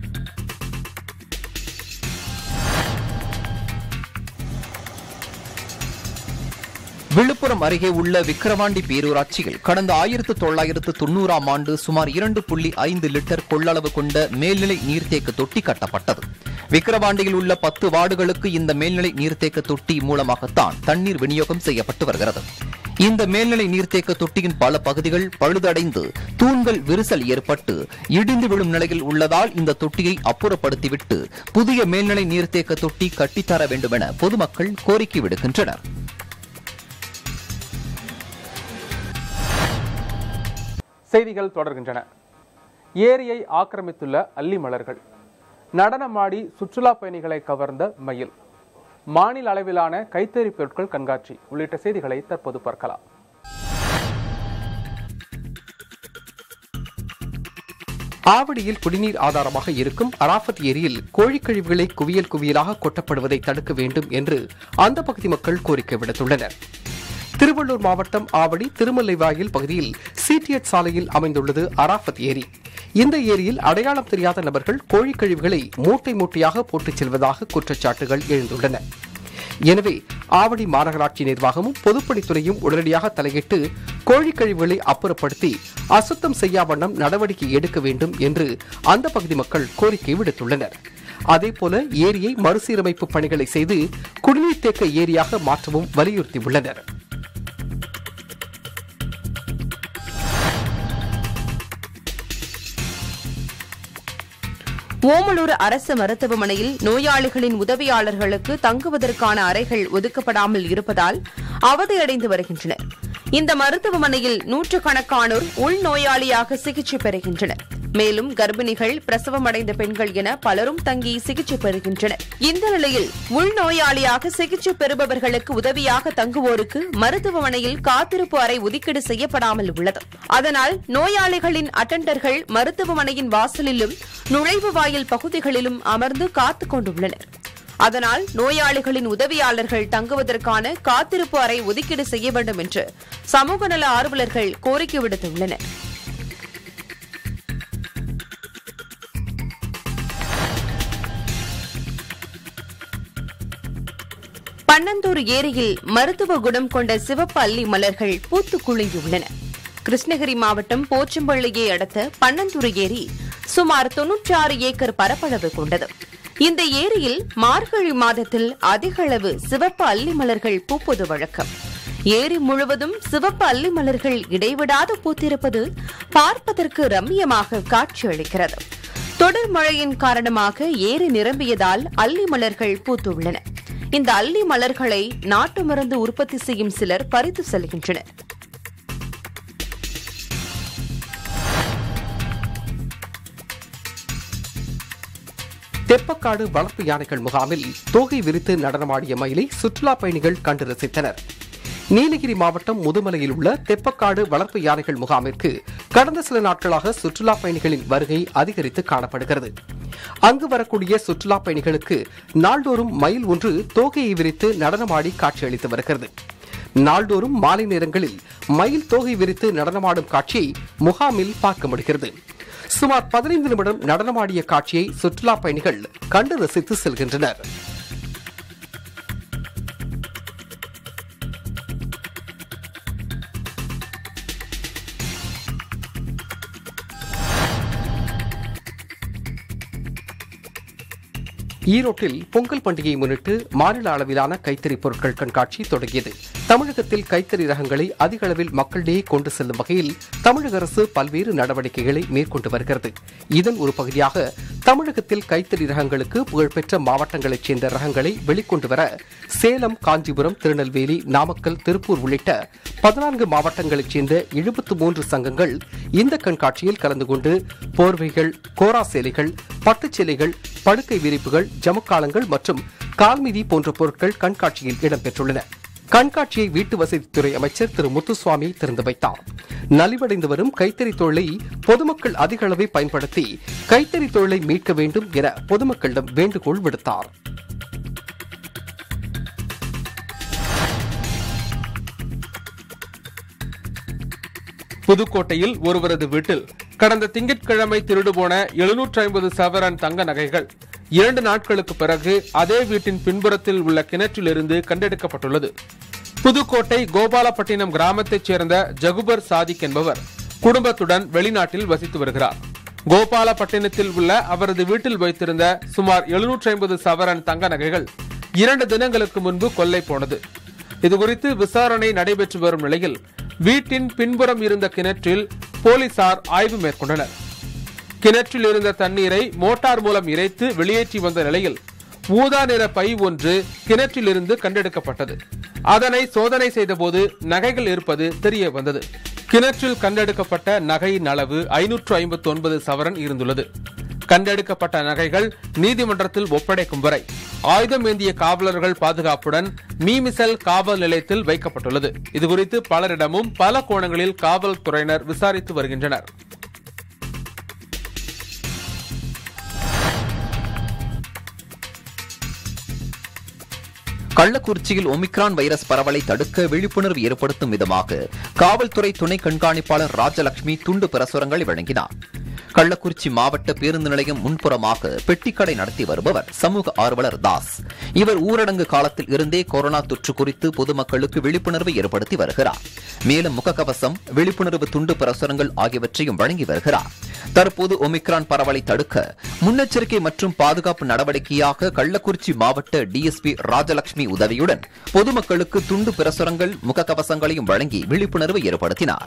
விழுப்புரம் அருகே உள்ள விக்கிரவாண்டி பேரூராட்சியில் கடந்த ஆயிரத்து தொள்ளாயிரத்து தொண்ணூறாம் ஆண்டு சுமார் இரண்டு புள்ளி ஐந்து லிட்டர் கொள்ளளவு கொண்ட மேல்நிலை நீர்த்தேக்க தொட்டி கட்டப்பட்டது விக்கிரவாண்டியில் உள்ள பத்து வார்டுகளுக்கு இந்த மேல்நிலை நீர்த்தேக்க தொட்டி மூலமாகத்தான் தண்ணீர் விநியோகம் செய்யப்பட்டு வருகிறது இந்த மேல்நிலை நீர்த்தேக்க தொட்டியின் பல பகுதிகள் பழுதடைந்து தூண்கள் விரிசல் ஏற்பட்டு இடிந்து விழும் நிலையில் உள்ளதால் இந்த தொட்டியை அப்புறப்படுத்திவிட்டு புதிய மேல்நிலை நீர்த்தேக்க தொட்டி கட்டித்தர வேண்டுமென பொதுமக்கள் கோரிக்கை விடுக்கின்றனர் செய்திகள் தொடர்கின்றன ஏரியை ஆக்கிரமித்துள்ள அல்லி மலர்கள் நடனமாடி சுற்றுலா பயணிகளை கவர்ந்த மயில் மாநில அளவிலான கைத்தறி பொருட்கள் கண்காட்சி உள்ளிட்ட செய்திகளை தற்போது பார்க்கலாம் ஆவடியில் குடிநீர் ஆதாரமாக இருக்கும் அராஃபத் ஏரியில் கோழிக்கழிவுகளை குவியல் குவியலாக கொட்டப்படுவதை தடுக்க வேண்டும் என்று அந்த பகுதி மக்கள் கோரிக்கை விடுத்துள்ளனர் திருவள்ளூர் மாவட்டம் ஆவடி திருமல்லைவாயில் பகுதியில் சிடிஎட் சாலையில் அமைந்துள்ளது அராஃபத் ஏரி இந்த ஏரியில் அடையாளம் தெரியாத நபர்கள் கோழிக்கழிவுகளை மூட்டை மூட்டையாக போட்டுச் செல்வதாக குற்றச்சாட்டுகள் எழுந்துள்ளன எனவே ஆவடி மாநகராட்சி நிர்வாகமும் பொதுப்பணித்துறையும் உடனடியாக தலையிட்டு கோழிக்கழிவுகளை அப்புறப்படுத்தி அசுத்தம் செய்யா வண்ணம் நடவடிக்கை எடுக்க வேண்டும் என்று அந்த பகுதி மக்கள் கோரிக்கை விடுத்துள்ளனர் அதேபோல ஏரியை மறுசீரமைப்பு பணிகளை செய்து குடிநீர் தேக்க ஏரியாக மாற்றவும் வலியுறுத்தியுள்ளனர் ஓமலூர் அரசு மருத்துவமனையில் நோயாளிகளின் உதவியாளர்களுக்கு தங்குவதற்கான அறைகள் ஒதுக்கப்படாமல் இருப்பதால் அவதியடைந்து வருகின்றனர் இந்த மருத்துவமனையில் நூற்றுக்கணக்கானோர் உள்நோயாளியாக சிகிச்சை பெறுகின்றனர் மேலும் கர்ப்பிணிகள் பிரசவமடைந்த பெண்கள் என பலரும் தங்கி சிகிச்சை பெறுகின்றனர் இந்த நிலையில் உள்நோயாளியாக சிகிச்சை பெறுபவர்களுக்கு உதவியாக தங்குவோருக்கு மருத்துவமனையில் காத்திருப்பு அறை ஒதுக்கீடு செய்யப்படாமல் உள்ளது அதனால் நோயாளிகளின் அட்டெண்டர்கள் மருத்துவமனையின் வாசலிலும் நுழைவு வாயில் பகுதிகளிலும் அமர்ந்து காத்துக் கொண்டுள்ளனர் அதனால் நோயாளிகளின் உதவியாளர்கள் தங்குவதற்கான காத்திருப்பு அறை ஒதுக்கீடு செய்ய வேண்டும் என்று சமூக நல ஆர்வலர்கள் கோரிக்கை விடுத்துள்ளனர் பன்னந்தூர் ஏரியில் மருத்துவ குணம் கொண்ட சிவப்பு அல்லி மலர்கள் பூத்து குலுங்கியுள்ளன கிருஷ்ணகிரி மாவட்டம் போச்சம்பள்ளியை அடுத்த பன்னந்தூர் ஏரி சுமார் தொன்னூற்றி ஆறு ஏக்கர் பரப்பளவு கொண்டது இந்த ஏரியில் மார்கழி மாதத்தில் அதிக அளவு சிவப்பு அல்லி மலர்கள் பூப்பது வழக்கம் ஏரி முழுவதும் சிவப்பு அல்லி மலர்கள் இடைவிடாது பூத்திருப்பது பார்ப்பதற்கு ரம்மியமாக காட்சியளிக்கிறது தொடர் மழையின் காரணமாக ஏரி நிரம்பியதால் அல்லி மலர்கள் பூத்துள்ளன இந்த அல்லி மலர்களை நாட்டு மருந்து உற்பத்தி செய்யும் சிலர் பறித்து செல்கின்றனர் தெப்பக்காடு வளர்ப்பு யானைகள் முகாமில் தோகை விரித்து நடனமாடிய மயிலை சுற்றுலா பயணிகள் கண்டு ரசித்தனர் நீலகிரி மாவட்டம் முதுமலையில் உள்ள தெப்பக்காடு வளர்ப்பு யானைகள் முகாமிற்கு கடந்த சில நாட்களாக சுற்றுலா பயணிகளின் வருகை அதிகரித்து காணப்படுகிறது அங்கு வரக்கூடிய சுற்றுலா பயணிகளுக்கு நாள்தோறும் மயில் ஒன்று தோகையை விரித்து நடனமாடி காட்சியளித்து வருகிறது நாள்தோறும் மாலை நேரங்களில் மயில் தோகை விரித்து நடனமாடும் காட்சியை முகாமில் பார்க்க முடிகிறது சுமார் பதினைந்து நிமிடம் நடனமாடிய காட்சியை சுற்றுலா பயணிகள் கண்டு ரசித்து செல்கின்றனர் ஈரோட்டில் பொங்கல் பண்டிகையை முன்னிட்டு மாநில அளவிலான கைத்தறி பொருட்கள் கண்காட்சி தொடங்கியது தமிழகத்தில் கைத்தறி ரகங்களை அதிக அளவில் மக்களிடையே கொண்டு செல்லும் வகையில் தமிழக அரசு பல்வேறு நடவடிக்கைகளை மேற்கொண்டு வருகிறது இதன் ஒரு பகுதியாக தமிழகத்தில் கைத்தறி ரகங்களுக்கு புகழ்பெற்ற மாவட்டங்களைச் சேர்ந்த ரகங்களை வெளிக்கொண்டு வர சேலம் காஞ்சிபுரம் திருநெல்வேலி நாமக்கல் திருப்பூர் உள்ளிட்ட பதினான்கு மாவட்டங்களைச் சேர்ந்த எழுபத்து மூன்று சங்கங்கள் இந்த கண்காட்சியில் கலந்து கொண்டு போர்வைகள் கோரா சேலைகள் பட்டுச் சேலைகள் படுக்கை விரிப்புகள் ஜமுக்காலங்கள் மற்றும் கால்மிதி போன்ற பொருட்கள் கண்காட்சியில் இடம்பெற்றுள்ளன கண்காட்சியை வீட்டு வசதித்துறை அமைச்சர் திரு முத்துசுவாமி திறந்து வைத்தார் நலிவடைந்து வரும் கைத்தறி தொழிலை பொதுமக்கள் அதிக அளவை பயன்படுத்தி கைத்தறி தொழிலை மீட்க வேண்டும் என பொதுமக்களிடம் வேண்டுகோள் விடுத்தார் புதுக்கோட்டையில் ஒருவரது வீட்டில் கடந்த திங்கட்கிழமை திருடு போன எழுநூற்றி ஐம்பது சவரன் தங்க நகைகள் இரண்டு நாட்களுக்கு பிறகு அதே வீட்டின் பின்புறத்தில் உள்ள கிணற்றிலிருந்து கண்டெடுக்கப்பட்டுள்ளது புதுக்கோட்டை கோபாலப்பட்டினம் கிராமத்தைச் சேர்ந்த ஜகுபர் சாதிக் என்பவர் குடும்பத்துடன் வெளிநாட்டில் வசித்து வருகிறார் கோபாலப்பட்டினத்தில் உள்ள அவரது வீட்டில் வைத்திருந்த சுமார் எழுநூற்றி ஐம்பது சவரன் தங்க நகைகள் இரண்டு தினங்களுக்கு முன்பு கொள்ளை போனது இதுகுறித்து விசாரணை நடைபெற்று வரும் நிலையில் வீட்டின் பின்புறம் இருந்த கிணற்றில் போலீசார் ஆய்வு மேற்கொண்டனர் கிணற்றில் இருந்த தண்ணீரை மோட்டார் மூலம் இறைத்து வெளியேற்றி வந்த நிலையில் ஊதா நிற பை ஒன்று கிணற்றிலிருந்து கண்டெடுக்கப்பட்டது அதனை சோதனை செய்தபோது நகைகள் இருப்பது தெரிய வந்தது கிணற்றில் கண்டெடுக்கப்பட்ட நகையின் அளவு ஐநூற்று ஐம்பத்தி ஒன்பது சவரன் இருந்துள்ளது கண்டெடுக்கப்பட்ட நகைகள் நீதிமன்றத்தில் ஒப்படைக்கும் வரை ஆயுதம் ஏந்திய காவலர்கள் பாதுகாப்புடன் மீமிசல் காவல் நிலையத்தில் வைக்கப்பட்டுள்ளது இதுகுறித்து பலரிடமும் பல கோணங்களில் காவல்துறையினர் விசாரித்து வருகின்றனர் கள்ளக்குறிச்சியில் ஒமிக்ரான் வைரஸ் பரவலை தடுக்க விழிப்புணர்வு ஏற்படுத்தும் விதமாக காவல்துறை துணை கண்காணிப்பாளர் ராஜலட்சுமி துண்டு பிரசுரங்களை வழங்கினார் கள்ளக்குறிச்சி மாவட்ட பேருந்து நிலையம் முன்புறமாக பெட்டிக்கடை நடத்தி வருபவர் சமூக ஆர்வலர் தாஸ் இவர் ஊரடங்கு காலத்தில் இருந்தே கொரோனா தொற்று குறித்து பொதுமக்களுக்கு விழிப்புணர்வு ஏற்படுத்தி வருகிறார் மேலும் முகக்கவசம் விழிப்புணர்வு துண்டு பிரசுரங்கள் ஆகியவற்றையும் வழங்கி வருகிறார் தற்போது ஒமிக்ரான் பரவலை தடுக்க முன்னெச்சரிக்கை மற்றும் பாதுகாப்பு நடவடிக்கையாக கள்ளக்குறிச்சி மாவட்ட டிஎஸ்பி ராஜலட்சுமி உதவியுடன் பொதுமக்களுக்கு துண்டு பிரசுரங்கள் முகக்கவசங்களையும் வழங்கி விழிப்புணர்வு ஏற்படுத்தினார்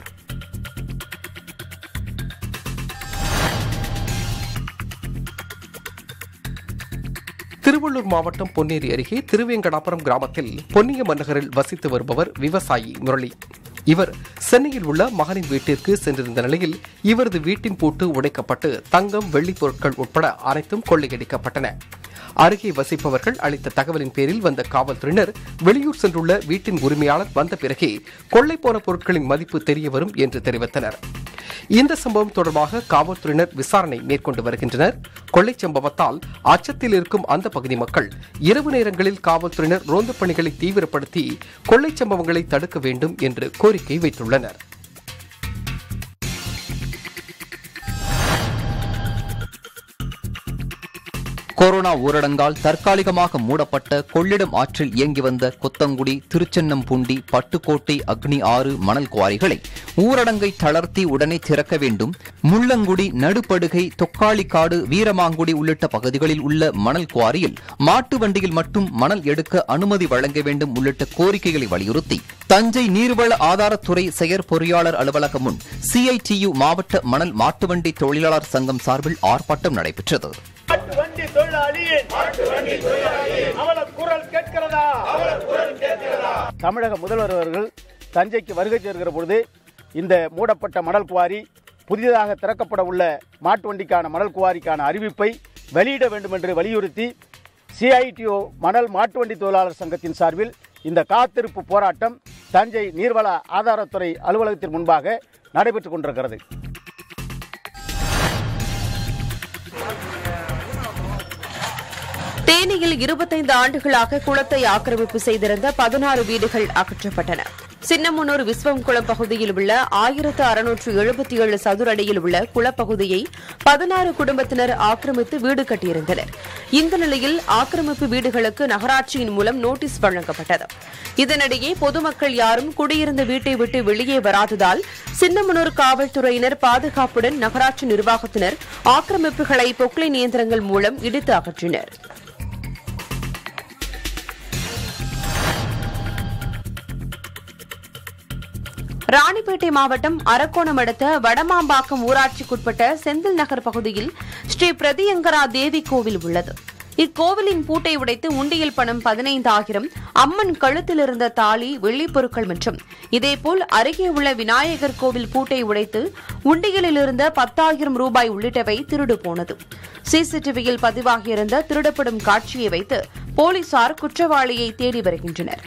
திருவள்ளூர் மாவட்டம் பொன்னேரி அருகே திருவேங்கடாபுரம் கிராமத்தில் பொன்னிய மன்னகரில் வசித்து வருபவர் விவசாயி முரளி இவர் சென்னையில் உள்ள மகனின் வீட்டிற்கு சென்றிருந்த நிலையில் இவரது வீட்டின் பூட்டு உடைக்கப்பட்டு தங்கம் வெள்ளிப் பொருட்கள் உட்பட அனைத்தும் கொள்ளையடிக்கப்பட்டன அருகே வசிப்பவர்கள் அளித்த தகவலின் பேரில் வந்த காவல்துறையினர் வெளியூர் சென்றுள்ள வீட்டின் உரிமையாளர் வந்த பிறகே கொள்ளை போன பொருட்களின் மதிப்பு தெரிய வரும் என்று தெரிவித்தனர் இந்த சம்பவம் தொடர்பாக காவல்துறையினர் விசாரணை மேற்கொண்டு வருகின்றனர் கொள்ளை சம்பவத்தால் அச்சத்தில் இருக்கும் அந்த பகுதி மக்கள் இரவு நேரங்களில் காவல்துறையினர் ரோந்து பணிகளை தீவிரப்படுத்தி கொள்ளை சம்பவங்களை தடுக்க வேண்டும் என்று கோரிக்கை வைத்துள்ளனர் கொரோனா ஊரடங்கால் தற்காலிகமாக மூடப்பட்ட கொள்ளிடம் ஆற்றில் இயங்கி வந்த கொத்தங்குடி திருச்சென்னம்பூண்டி பட்டுக்கோட்டை அக்னி ஆறு மணல் குவாரிகளை ஊரடங்கை தளர்த்தி உடனே திறக்க வேண்டும் முள்ளங்குடி நடுப்படுகை தொக்காளிக்காடு வீரமாங்குடி உள்ளிட்ட பகுதிகளில் உள்ள மணல் குவாரியில் மாட்டு வண்டியில் மட்டும் மணல் எடுக்க அனுமதி வழங்க வேண்டும் உள்ளிட்ட கோரிக்கைகளை வலியுறுத்தி தஞ்சை நீர்வள ஆதாரத்துறை செயற்பொறியாளர் அலுவலகம் முன் சிஐடியு மாவட்ட மணல் மாட்டுவண்டி தொழிலாளர் சங்கம் சார்பில் ஆர்ப்பாட்டம் நடைபெற்றது மாட்டு வண்டி தொழிலாளியின் அவல குரல் கேட்கிறதா தமிழக முதல்வர் அவர்கள் தஞ்சைக்கு வருகை சேர்க்கிற பொழுது இந்த மூடப்பட்ட மணல் குவாரி புதிதாக திறக்கப்பட உள்ள மாட்டு வண்டிக்கான மணல் குவாரிக்கான அறிவிப்பை வெளியிட வேண்டும் என்று வலியுறுத்தி சிஐடிஓ மணல் மாட்டு வண்டி தொழிலாளர் சங்கத்தின் சார்பில் இந்த காத்திருப்பு போராட்டம் தஞ்சை நீர்வள ஆதாரத்துறை அலுவலகத்தின் முன்பாக நடைபெற்றுக் கொண்டிருக்கிறது தேனியில் இருபத்தைந்து ஆண்டுகளாக குளத்தை ஆக்கிரமிப்பு செய்திருந்த பதினாறு வீடுகள் அகற்றப்பட்டன சின்னமுனூர் விஸ்வம்குளம் பகுதியில் உள்ள ஆயிரத்து அறுநூற்று எழுபத்தி ஏழு சதுர அடியில் உள்ள குளப்பகுதியை பதினாறு குடும்பத்தினர் ஆக்கிரமித்து வீடு கட்டியிருந்தனர் இந்த நிலையில் ஆக்கிரமிப்பு வீடுகளுக்கு நகராட்சியின் மூலம் நோட்டீஸ் வழங்கப்பட்டது இதனிடையே பொதுமக்கள் யாரும் குடியிருந்த வீட்டை விட்டு வெளியே வராததால் சின்னமனூர் காவல்துறையினர் பாதுகாப்புடன் நகராட்சி நிர்வாகத்தினர் ஆக்கிரமிப்புகளை பொக்லைன் இயந்திரங்கள் மூலம் இடித்து அகற்றினர் ராணிப்பேட்டை மாவட்டம் அரக்கோணம் அடுத்த வடமாம்பாக்கம் ஊராட்சிக்குட்பட்ட செந்தில் நகர் பகுதியில் ஸ்ரீ பிரதியங்கரா தேவி கோவில் உள்ளது இக்கோவிலின் பூட்டை உடைத்து உண்டியல் பணம் பதினைந்தாயிரம் அம்மன் கழுத்தில் இருந்த தாலி வெள்ளிப் பொருட்கள் மற்றும் இதேபோல் அருகே உள்ள விநாயகர் கோவில் பூட்டை உடைத்து உண்டியலில் இருந்த பத்தாயிரம் ரூபாய் உள்ளிட்டவை திருடு போனது சிசிடிவியில் பதிவாகியிருந்த திருடப்படும் காட்சியை வைத்து போலீசார் குற்றவாளியை தேடி வருகின்றனர்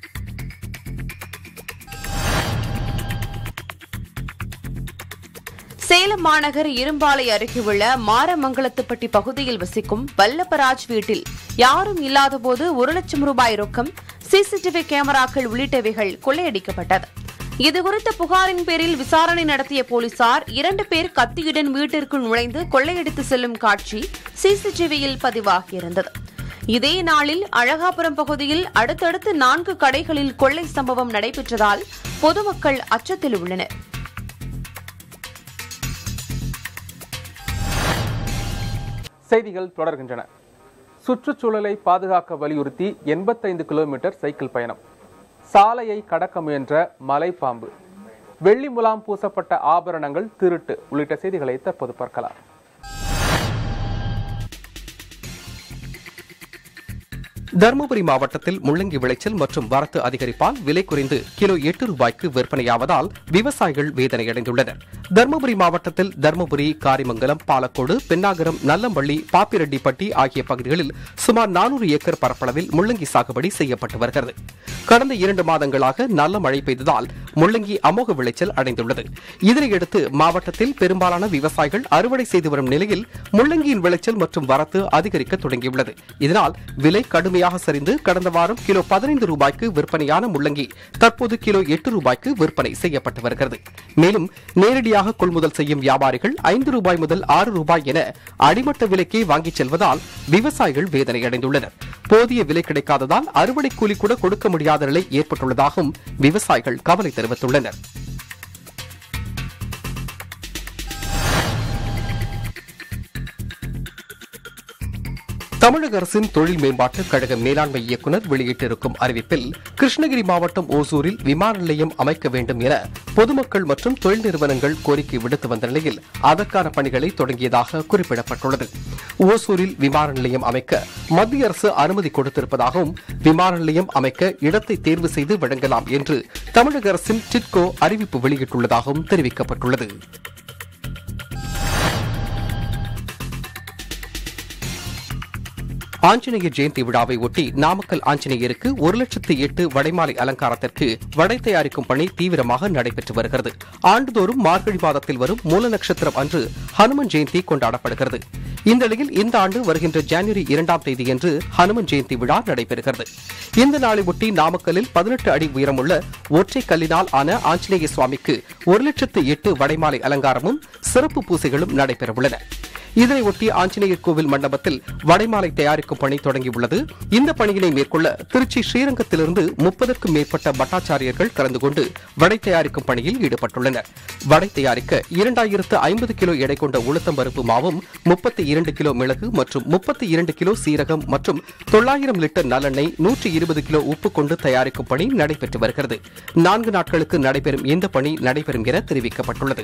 சேலம் மாநகர் இரும்பாலை அருகே உள்ள மாரமங்கலத்துப்பட்டி பகுதியில் வசிக்கும் வல்லப்பராஜ் வீட்டில் யாரும் இல்லாதபோது ஒரு லட்சம் ரூபாய் ரொக்கம் சிசிடிவி கேமராக்கள் உள்ளிட்டவைகள் கொள்ளையடிக்கப்பட்டது இதுகுறித்த புகாரின் பேரில் விசாரணை நடத்திய போலீசார் இரண்டு பேர் கத்தியுடன் வீட்டிற்குள் நுழைந்து கொள்ளையடித்து செல்லும் காட்சி சிசிடிவியில் பதிவாகியிருந்தது இதே நாளில் அழகாபுரம் பகுதியில் அடுத்தடுத்து நான்கு கடைகளில் கொள்ளை சம்பவம் நடைபெற்றதால் பொதுமக்கள் அச்சத்தில் உள்ளனர் செய்திகள் தொடர்கின்றன சுற்றுச்சூழலை பாதுகாக்க வலியுறுத்தி எண்பத்தைந்து கிலோமீட்டர் சைக்கிள் பயணம் சாலையை கடக்க முயன்ற மலைப்பாம்பு வெள்ளி முலாம் பூசப்பட்ட ஆபரணங்கள் திருட்டு உள்ளிட்ட செய்திகளை தற்போது பார்க்கலாம் தருமபுரி மாவட்டத்தில் முள்ளங்கி விளைச்சல் மற்றும் வரத்து அதிகரிப்பால் விலை குறைந்து கிலோ எட்டு ரூபாய்க்கு விற்பனையாவதால் விவசாயிகள் வேதனையடைந்துள்ளனர் தருமபுரி மாவட்டத்தில் தருமபுரி காரிமங்கலம் பாலக்கோடு பென்னாகரம் நல்லம்பள்ளி பாப்பிரெட்டிப்பட்டி ஆகிய பகுதிகளில் சுமார் நானூறு ஏக்கர் பரப்பளவில் முள்ளங்கி சாகுபடி செய்யப்பட்டு வருகிறது கடந்த இரண்டு மாதங்களாக நல்ல மழை பெய்ததால் முள்ளங்கி அமோக விளைச்சல் அடைந்துள்ளது இதனையடுத்து மாவட்டத்தில் பெரும்பாலான விவசாயிகள் அறுவடை செய்து வரும் நிலையில் முள்ளங்கியின் விளைச்சல் மற்றும் வரத்து அதிகரிக்க தொடங்கியுள்ளது இதனால் விலை கடுமையாக சரிந்து கடந்த வாரம் கிலோ பதினைந்து ரூபாய்க்கு விற்பனையான முள்ளங்கி தற்போது கிலோ எட்டு ரூபாய்க்கு விற்பனை செய்யப்பட்டு வருகிறது மேலும் நேரடியாக கொள்முதல் செய்யும் வியாபாரிகள் ஐந்து ரூபாய் முதல் ஆறு ரூபாய் என அடிமட்ட விலைக்கே வாங்கிச் செல்வதால் விவசாயிகள் வேதனையடைந்துள்ளனர் போதிய விலை கிடைக்காததால் அறுவடை கூலி கூட கொடுக்க முடியாத நிலை ஏற்பட்டுள்ளதாகவும் விவசாயிகள் கவலை தெரிவித்துள்ளனர் தமிழக அரசின் தொழில் மேம்பாட்டு கழக மேலாண்மை இயக்குநர் வெளியிட்டிருக்கும் அறிவிப்பில் கிருஷ்ணகிரி மாவட்டம் ஓசூரில் விமான நிலையம் அமைக்க வேண்டும் என பொதுமக்கள் மற்றும் தொழில் நிறுவனங்கள் கோரிக்கை விடுத்து வந்த நிலையில் அதற்கான பணிகளை தொடங்கியதாக குறிப்பிடப்பட்டுள்ளது ஓசூரில் விமான நிலையம் அமைக்க மத்திய அரசு அனுமதி கொடுத்திருப்பதாகவும் விமான நிலையம் அமைக்க இடத்தை தேர்வு செய்து வழங்கலாம் என்று தமிழக அரசின் டிட்கோ அறிவிப்பு வெளியிட்டுள்ளதாகவும் தெரிவிக்கப்பட்டுள்ளது ஆஞ்சநேயர் ஜெயந்தி விழாவை ஒட்டி நாமக்கல் ஆஞ்சநேயருக்கு ஒரு லட்சத்து எட்டு வடைமாலை அலங்காரத்திற்கு வடை தயாரிக்கும் பணி தீவிரமாக நடைபெற்று வருகிறது ஆண்டுதோறும் மார்கழி மாதத்தில் வரும் மூல நட்சத்திரம் அன்று ஹனுமன் ஜெயந்தி கொண்டாடப்படுகிறது இந்த நிலையில் இந்த ஆண்டு வருகின்ற ஜனவரி இரண்டாம் தேதியன்று ஹனுமன் ஜெயந்தி விழா நடைபெறுகிறது இந்த நாளை ஒட்டி நாமக்கல்லில் பதினெட்டு அடி உயரமுள்ள ஒற்றை கல்லினால் ஆன ஆஞ்சநேய சுவாமிக்கு ஒரு லட்சத்து எட்டு வடைமாலை அலங்காரமும் சிறப்பு பூசைகளும் நடைபெறவுள்ளன இதனையொட்டி ஆஞ்சநேயர் கோவில் மண்டபத்தில் வடைமாலை தயாரிக்கும் பணி தொடங்கியுள்ளது இந்த பணியினை மேற்கொள்ள திருச்சி ஸ்ரீரங்கத்திலிருந்து முப்பதற்கும் மேற்பட்ட பட்டாச்சாரியர்கள் கலந்து கொண்டு வடை தயாரிக்கும் பணியில் ஈடுபட்டுள்ளனர் வடை தயாரிக்க இரண்டாயிரத்து ஐம்பது கிலோ எடை கொண்ட உளுத்தம் பருப்பு மாவும் முப்பத்தி இரண்டு கிலோ மிளகு மற்றும் முப்பத்தி இரண்டு கிலோ சீரகம் மற்றும் தொள்ளாயிரம் லிட்டர் நல்லெண்ணெய் நூற்றி இருபது கிலோ உப்பு கொண்டு தயாரிக்கும் பணி நடைபெற்று வருகிறது நான்கு நாட்களுக்கு நடைபெறும் இந்த பணி நடைபெறும் என தெரிவிக்கப்பட்டுள்ளது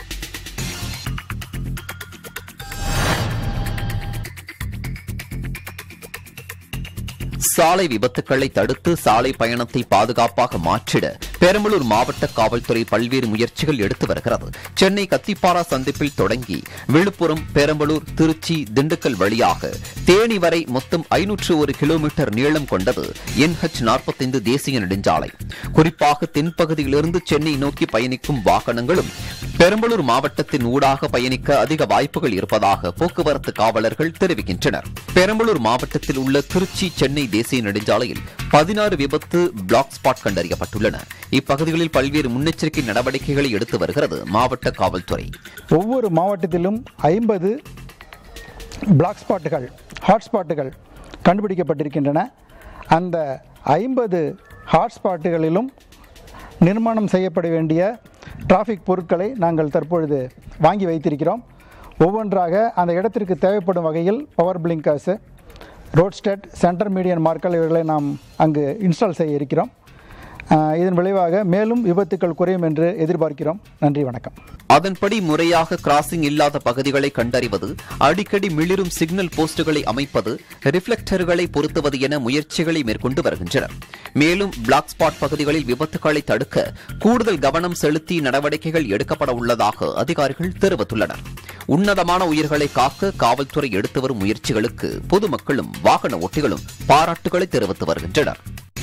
சாலை விபத்துக்களை தடுத்து சாலை பயணத்தை பாதுகாப்பாக மாற்றிட பெரம்பலூர் மாவட்ட காவல்துறை பல்வேறு முயற்சிகள் எடுத்து வருகிறது சென்னை கத்திப்பாரா சந்திப்பில் தொடங்கி விழுப்புரம் பெரம்பலூர் திருச்சி திண்டுக்கல் வழியாக தேனி வரை மொத்தம் ஐநூற்று ஒரு கிலோமீட்டர் நீளம் கொண்டது என்ஹெச் நாற்பத்தைந்து தேசிய நெடுஞ்சாலை குறிப்பாக தென்பகுதியிலிருந்து சென்னை நோக்கி பயணிக்கும் வாகனங்களும் பெரம்பலூர் மாவட்டத்தின் ஊடாக பயணிக்க அதிக வாய்ப்புகள் இருப்பதாக போக்குவரத்து காவலர்கள் தெரிவிக்கின்றனர் பெரம்பலூர் மாவட்டத்தில் உள்ள திருச்சி சென்னை தேசிய நெடுஞ்சாலையில் பதினாறு விபத்து பிளாக் ஸ்பாட் கண்டறியப்பட்டுள்ளன இப்பகுதிகளில் பல்வேறு முன்னெச்சரிக்கை நடவடிக்கைகளை எடுத்து வருகிறது மாவட்ட காவல்துறை ஒவ்வொரு மாவட்டத்திலும் ஐம்பது பிளாக் ஸ்பாட்டுகள் ஹாட்ஸ்பாட்டுகள் கண்டுபிடிக்கப்பட்டிருக்கின்றன அந்த ஐம்பது ஹாட்ஸ்பாட்டுகளிலும் நிர்மாணம் செய்யப்பட வேண்டிய டிராஃபிக் பொருட்களை நாங்கள் தற்பொழுது வாங்கி வைத்திருக்கிறோம் ஒவ்வொன்றாக அந்த இடத்திற்கு தேவைப்படும் வகையில் power blinkers road stud centre median marker இவர்களை நாம் அங்கு இன்ஸ்டால் செய்ய இருக்கிறோம் ஆஹ் இதன் விளைவாக மேலும் விபத்துக்கள் குறையும் என்று எதிர்பார்க்கிறோம் நன்றி வணக்கம் அதன்படி முறையாக கிராசிங் இல்லாத பகுதிகளை கண்டறிவது அடிக்கடி மிளிரும் சிக்னல் போஸ்டுகளை அமைப்பது ரிஃப்ளெக்டர்களை பொருத்துவது என முயற்சிகளை மேற்கொண்டு வருகின்றனர் மேலும் பிளாக் ஸ்பாட் பகுதிகளில் விபத்துகளை தடுக்க கூடுதல் கவனம் செலுத்தி நடவடிக்கைகள் எடுக்கப்பட உள்ளதாக அதிகாரிகள் தெரிவித்துள்ளனர் உன்னதமான உயிர்களை காக்க காவல்துறை எடுத்து வரும் முயற்சிகளுக்கு பொதுமக்களும் வாகன ஓட்டிகளும் பாராட்டுகளை தெரிவித்து வருகின்றனர்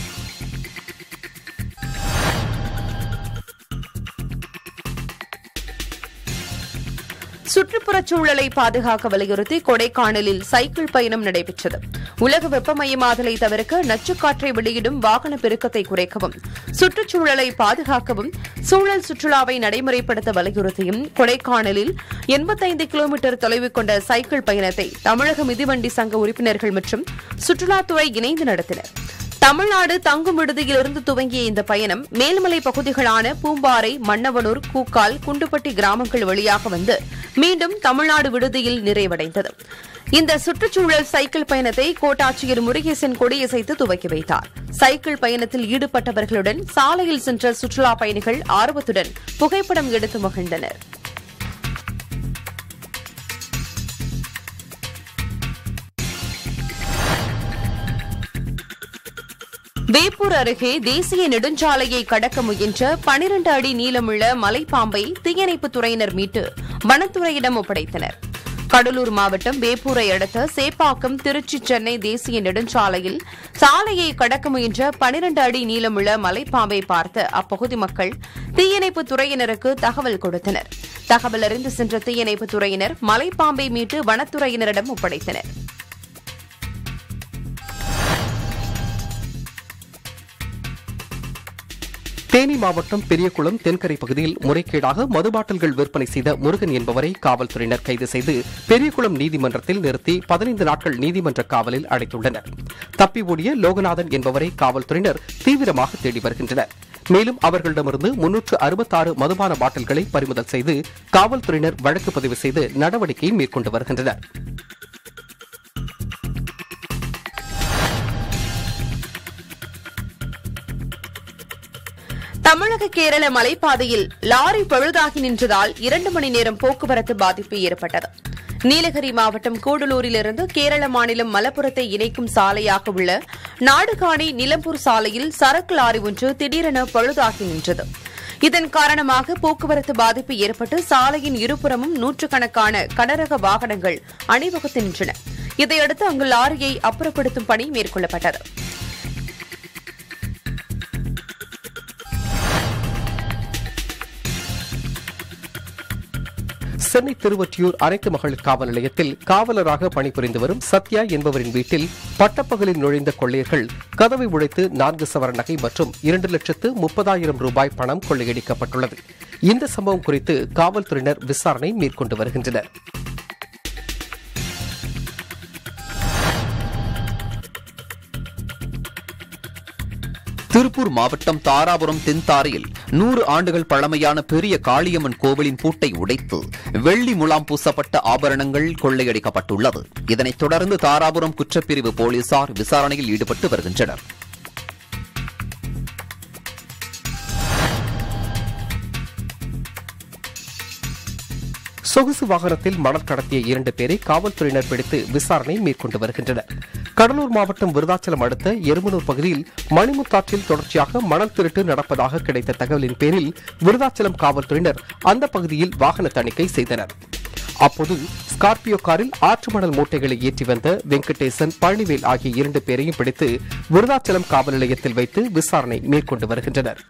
சுற்றுப்புறச் சூழலை பாதுகாக்க வலியுறுத்தி கொடைக்கானலில் சைக்கிள் பயணம் நடைபெற்றது உலக வெப்பமயமாதலை தவிர்க்க நச்சுக்காற்றை வெளியிடும் வாகன பெருக்கத்தை குறைக்கவும் சுற்றுச்சூழலை பாதுகாக்கவும் சூழல் சுற்றுலாவை நடைமுறைப்படுத்த வலியுறுத்தியும் கொடைக்கானலில் எண்பத்தைந்து கிலோமீட்டர் தொலைவு கொண்ட சைக்கிள் பயணத்தை தமிழக மிதிவண்டி சங்க உறுப்பினர்கள் மற்றும் சுற்றுலாத்துறை இணைந்து நடத்தினர் தமிழ்நாடு தங்கும் விடுதியிலிருந்து துவங்கிய இந்த பயணம் மேல்மலை பகுதிகளான பூம்பாறை மன்னவனூர் கூக்கால் குண்டுப்பட்டி கிராமங்கள் வழியாக வந்து மீண்டும் தமிழ்நாடு விடுதியில் நிறைவடைந்தது இந்த சுற்றுச்சூழல் சைக்கிள் பயணத்தை கோட்டாட்சியர் முருகேசன் கொடியசைத்து துவக்கி வைத்தார் சைக்கிள் பயணத்தில் ஈடுபட்டவர்களுடன் சாலையில் சென்ற சுற்றுலா பயணிகள் ஆர்வத்துடன் புகைப்படம் எடுத்து மகிழ்ந்தனர் வேப்பூர் அருகே தேசிய நெடுஞ்சாலையை கடக்க முயன்ற பனிரண்டு அடி நீளமுள்ள மலைப்பாம்பை தீயணைப்புத் துறையினர் மீட்டு வனத்துறையிடம் ஒப்படைத்தனர் கடலூர் மாவட்டம் வேப்பூரை அடுத்த சேப்பாக்கம் திருச்சி சென்னை தேசிய நெடுஞ்சாலையில் சாலையை கடக்க முயன்ற பனிரண்டு அடி நீளமுள்ள மலைப்பாம்பை பார்த்த அப்பகுதி மக்கள் தீயணைப்புத் துறையினருக்கு தகவல் கொடுத்தனர் தகவல் அறிந்து சென்ற தீயணைப்புத் துறையினர் மலைப்பாம்பை மீட்டு வனத்துறையினரிடம் ஒப்படைத்தனர் தேனி மாவட்டம் பெரியகுளம் தென்கரை பகுதியில் முறைகேடாக மது பாட்டில்கள் விற்பனை செய்த முருகன் என்பவரை காவல்துறையினர் கைது செய்து பெரியகுளம் நீதிமன்றத்தில் நிறுத்தி பதினைந்து நாட்கள் நீதிமன்ற காவலில் அடைத்துள்ளனர் தப்பி ஓடிய லோகநாதன் என்பவரை காவல்துறையினர் தீவிரமாக தேடி வருகின்றனர் மேலும் அவர்களிடமிருந்து முன்னூற்று அறுபத்தாறு மதுபான பாட்டில்களை பறிமுதல் செய்து காவல்துறையினர் வழக்கு பதிவு செய்து நடவடிக்கை மேற்கொண்டு வருகின்றனர் தமிழக கேரள மலைப்பாதையில் லாரி பழுதாகி நின்றதால் இரண்டு மணி நேரம் போக்குவரத்து பாதிப்பு ஏற்பட்டது நீலகிரி மாவட்டம் கூடலூரிலிருந்து கேரள மாநிலம் மலப்புரத்தை இணைக்கும் சாலையாக உள்ள நாடுகாணி நிலம்பூர் சாலையில் சரக்கு லாரி ஒன்று திடீரென பழுதாகி நின்றது இதன் காரணமாக போக்குவரத்து பாதிப்பு ஏற்பட்டு சாலையின் இருபுறமும் நூற்றுக்கணக்கான கனரக வாகனங்கள் அணிவகுத்து நின்றன இதையடுத்து அங்கு லாரியை அப்புறப்படுத்தும் பணி மேற்கொள்ளப்பட்டது சென்னை திருவொற்றியூர் அனைத்து மகளிர் காவல் நிலையத்தில் காவலராக பணிபுரிந்து வரும் சத்யா என்பவரின் வீட்டில் பட்டப்பகலில் நுழைந்த கொள்ளையர்கள் கதவை உடைத்து நான்கு சவர நகை மற்றும் இரண்டு லட்சத்து முப்பதாயிரம் ரூபாய் பணம் கொள்ளையடிக்கப்பட்டுள்ளது இந்த சம்பவம் குறித்து காவல்துறையினர் விசாரணை மேற்கொண்டு வருகின்றனர் திருப்பூர் மாவட்டம் தாராபுரம் தென்தாரையில் நூறு ஆண்டுகள் பழமையான பெரிய காளியம்மன் கோவிலின் பூட்டை உடைத்து வெள்ளி முலாம் பூசப்பட்ட ஆபரணங்கள் கொள்ளையடிக்கப்பட்டுள்ளது இதனைத் தொடர்ந்து தாராபுரம் குற்றப்பிரிவு போலீசார் விசாரணையில் ஈடுபட்டு வருகின்றனர் சொகுசு வாகனத்தில் மணல் கடத்திய இரண்டு பேரை காவல்துறையினர் பிடித்து விசாரணை மேற்கொண்டு வருகின்றனர் கடலூர் மாவட்டம் விருதாச்சலம் அடுத்த எருமனூர் பகுதியில் மணிமுத்தாற்றில் தொடர்ச்சியாக மணல் திருட்டு நடப்பதாக கிடைத்த தகவலின் பேரில் விருதாச்சலம் காவல்துறையினர் அந்த பகுதியில் வாகன தணிக்கை செய்தனர் அப்போது ஸ்கார்பியோ காரில் ஆற்று மணல் மூட்டைகளை ஏற்றி வந்த வெங்கடேசன் பழனிவேல் ஆகிய இரண்டு பேரையும் பிடித்து விருதாச்சலம் காவல் நிலையத்தில் வைத்து விசாரணை மேற்கொண்டு வருகின்றனர்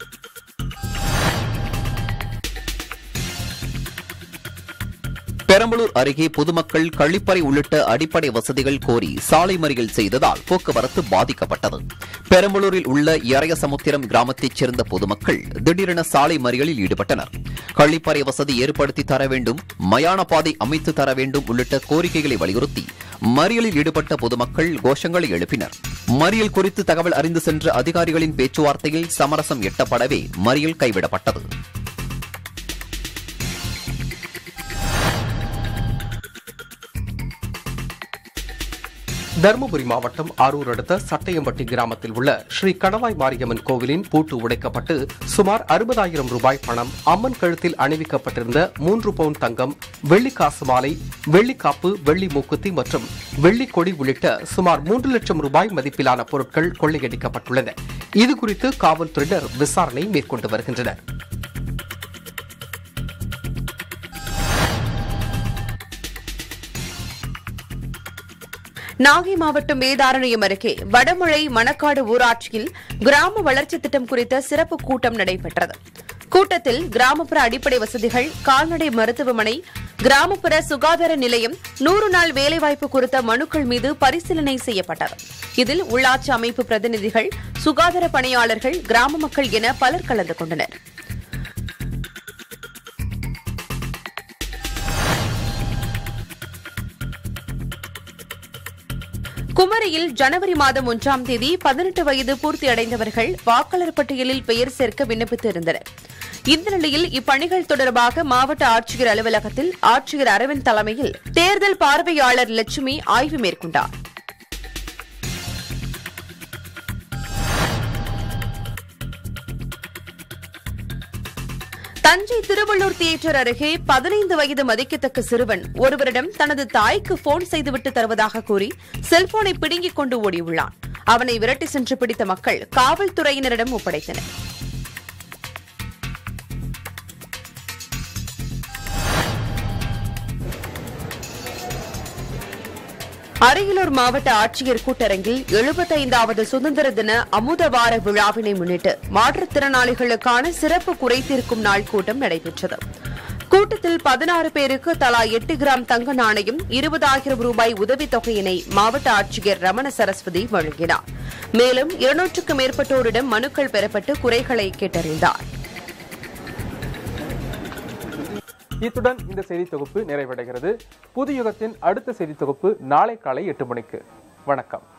பெரம்பலூர் அருகே பொதுமக்கள் கழிப்பறை உள்ளிட்ட அடிப்படை வசதிகள் கோரி சாலை மறியல் செய்ததால் போக்குவரத்து பாதிக்கப்பட்டது பெரம்பலூரில் உள்ள எரயசமுத்திரம் கிராமத்தைச் சேர்ந்த பொதுமக்கள் திடீரென சாலை மறியலில் ஈடுபட்டனர் கழிப்பறை வசதி ஏற்படுத்தி தர வேண்டும் மயான பாதை அமைத்து தர வேண்டும் உள்ளிட்ட கோரிக்கைகளை வலியுறுத்தி மறியலில் ஈடுபட்ட பொதுமக்கள் கோஷங்களை எழுப்பினர் மறியல் குறித்து தகவல் அறிந்து சென்ற அதிகாரிகளின் பேச்சுவார்த்தையில் சமரசம் எட்டப்படவே மறியல் கைவிடப்பட்டது தருமபுரி மாவட்டம் ஆரூர் அடுத்த சட்டையம்பட்டி கிராமத்தில் உள்ள ஸ்ரீ கணவாய் மாரியம்மன் கோவிலின் பூட்டு உடைக்கப்பட்டு சுமார் அறுபதாயிரம் ரூபாய் பணம் அம்மன் கழுத்தில் அணிவிக்கப்பட்டிருந்த மூன்று பவுன் தங்கம் வெள்ளி காசு மாலை வெள்ளிக்காப்பு வெள்ளி மூக்குத்தி மற்றும் வெள்ளி கொடி உள்ளிட்ட சுமார் மூன்று லட்சம் ரூபாய் மதிப்பிலான பொருட்கள் கொள்ளையடிக்கப்பட்டுள்ளன இதுகுறித்து காவல்துறையினர் விசாரணை மேற்கொண்டு வருகின்றனர் நாகை மாவட்டம் வேதாரண்யம் அருகே வடமழை மணக்காடு ஊராட்சியில் கிராம வளர்ச்சி திட்டம் குறித்த சிறப்பு கூட்டம் நடைபெற்றது கூட்டத்தில் கிராமப்புற அடிப்படை வசதிகள் கால்நடை மருத்துவமனை கிராமப்புற சுகாதார நிலையம் நூறு நாள் வேலைவாய்ப்பு குறித்த மனுக்கள் மீது பரிசீலனை செய்யப்பட்டது இதில் உள்ளாட்சி அமைப்பு பிரதிநிதிகள் சுகாதார பணியாளர்கள் கிராம மக்கள் என பலர் கலந்து கொண்டனர் குமரியில் ஜனவரி மாதம் ஒன்றாம் தேதி பதினெட்டு வயது பூர்த்தியடைந்தவர்கள் வாக்காளர் பட்டியலில் பெயர் சேர்க்க விண்ணப்பித்திருந்தனர் இந்த நிலையில் இப்பணிகள் தொடர்பாக மாவட்ட ஆட்சியர் அலுவலகத்தில் ஆட்சியர் அரவிந்த் தலைமையில் தேர்தல் பார்வையாளர் லட்சுமி ஆய்வு மேற்கொண்டார் தஞ்சை திருவள்ளூர் தியேட்டர் அருகே பதினைந்து வயது மதிக்கத்தக்க சிறுவன் ஒருவரிடம் தனது தாய்க்கு போன் செய்துவிட்டு தருவதாக கூறி செல்போனை பிடுங்கிக் கொண்டு ஓடியுள்ளான் அவனை விரட்டி சென்று பிடித்த மக்கள் காவல்துறையினரிடம் ஒப்படைத்தனர் அரியலூர் மாவட்ட ஆட்சியர் கூட்டரங்கில் எழுபத்தைந்தாவது சுதந்திர தின அமுத வார விழாவினை முன்னிட்டு மாற்றுத்திறனாளிகளுக்கான சிறப்பு குறைதீர்க்கும் நாள் கூட்டம் நடைபெற்றது கூட்டத்தில் பதினாறு பேருக்கு தலா எட்டு கிராம் தங்க நாணயம் இருபதாயிரம் ரூபாய் உதவித் தொகையினை மாவட்ட ஆட்சியர் ரமண சரஸ்வதி வழங்கினார் மேலும் இருநூற்றுக்கும் மேற்பட்டோரிடம் மனுக்கள் பெறப்பட்டு குறைகளை கேட்டறிந்தார் இத்துடன் இந்த செய்தி தொகுப்பு நிறைவடைகிறது புது யுகத்தின் அடுத்த செய்தி தொகுப்பு நாளை காலை எட்டு மணிக்கு வணக்கம்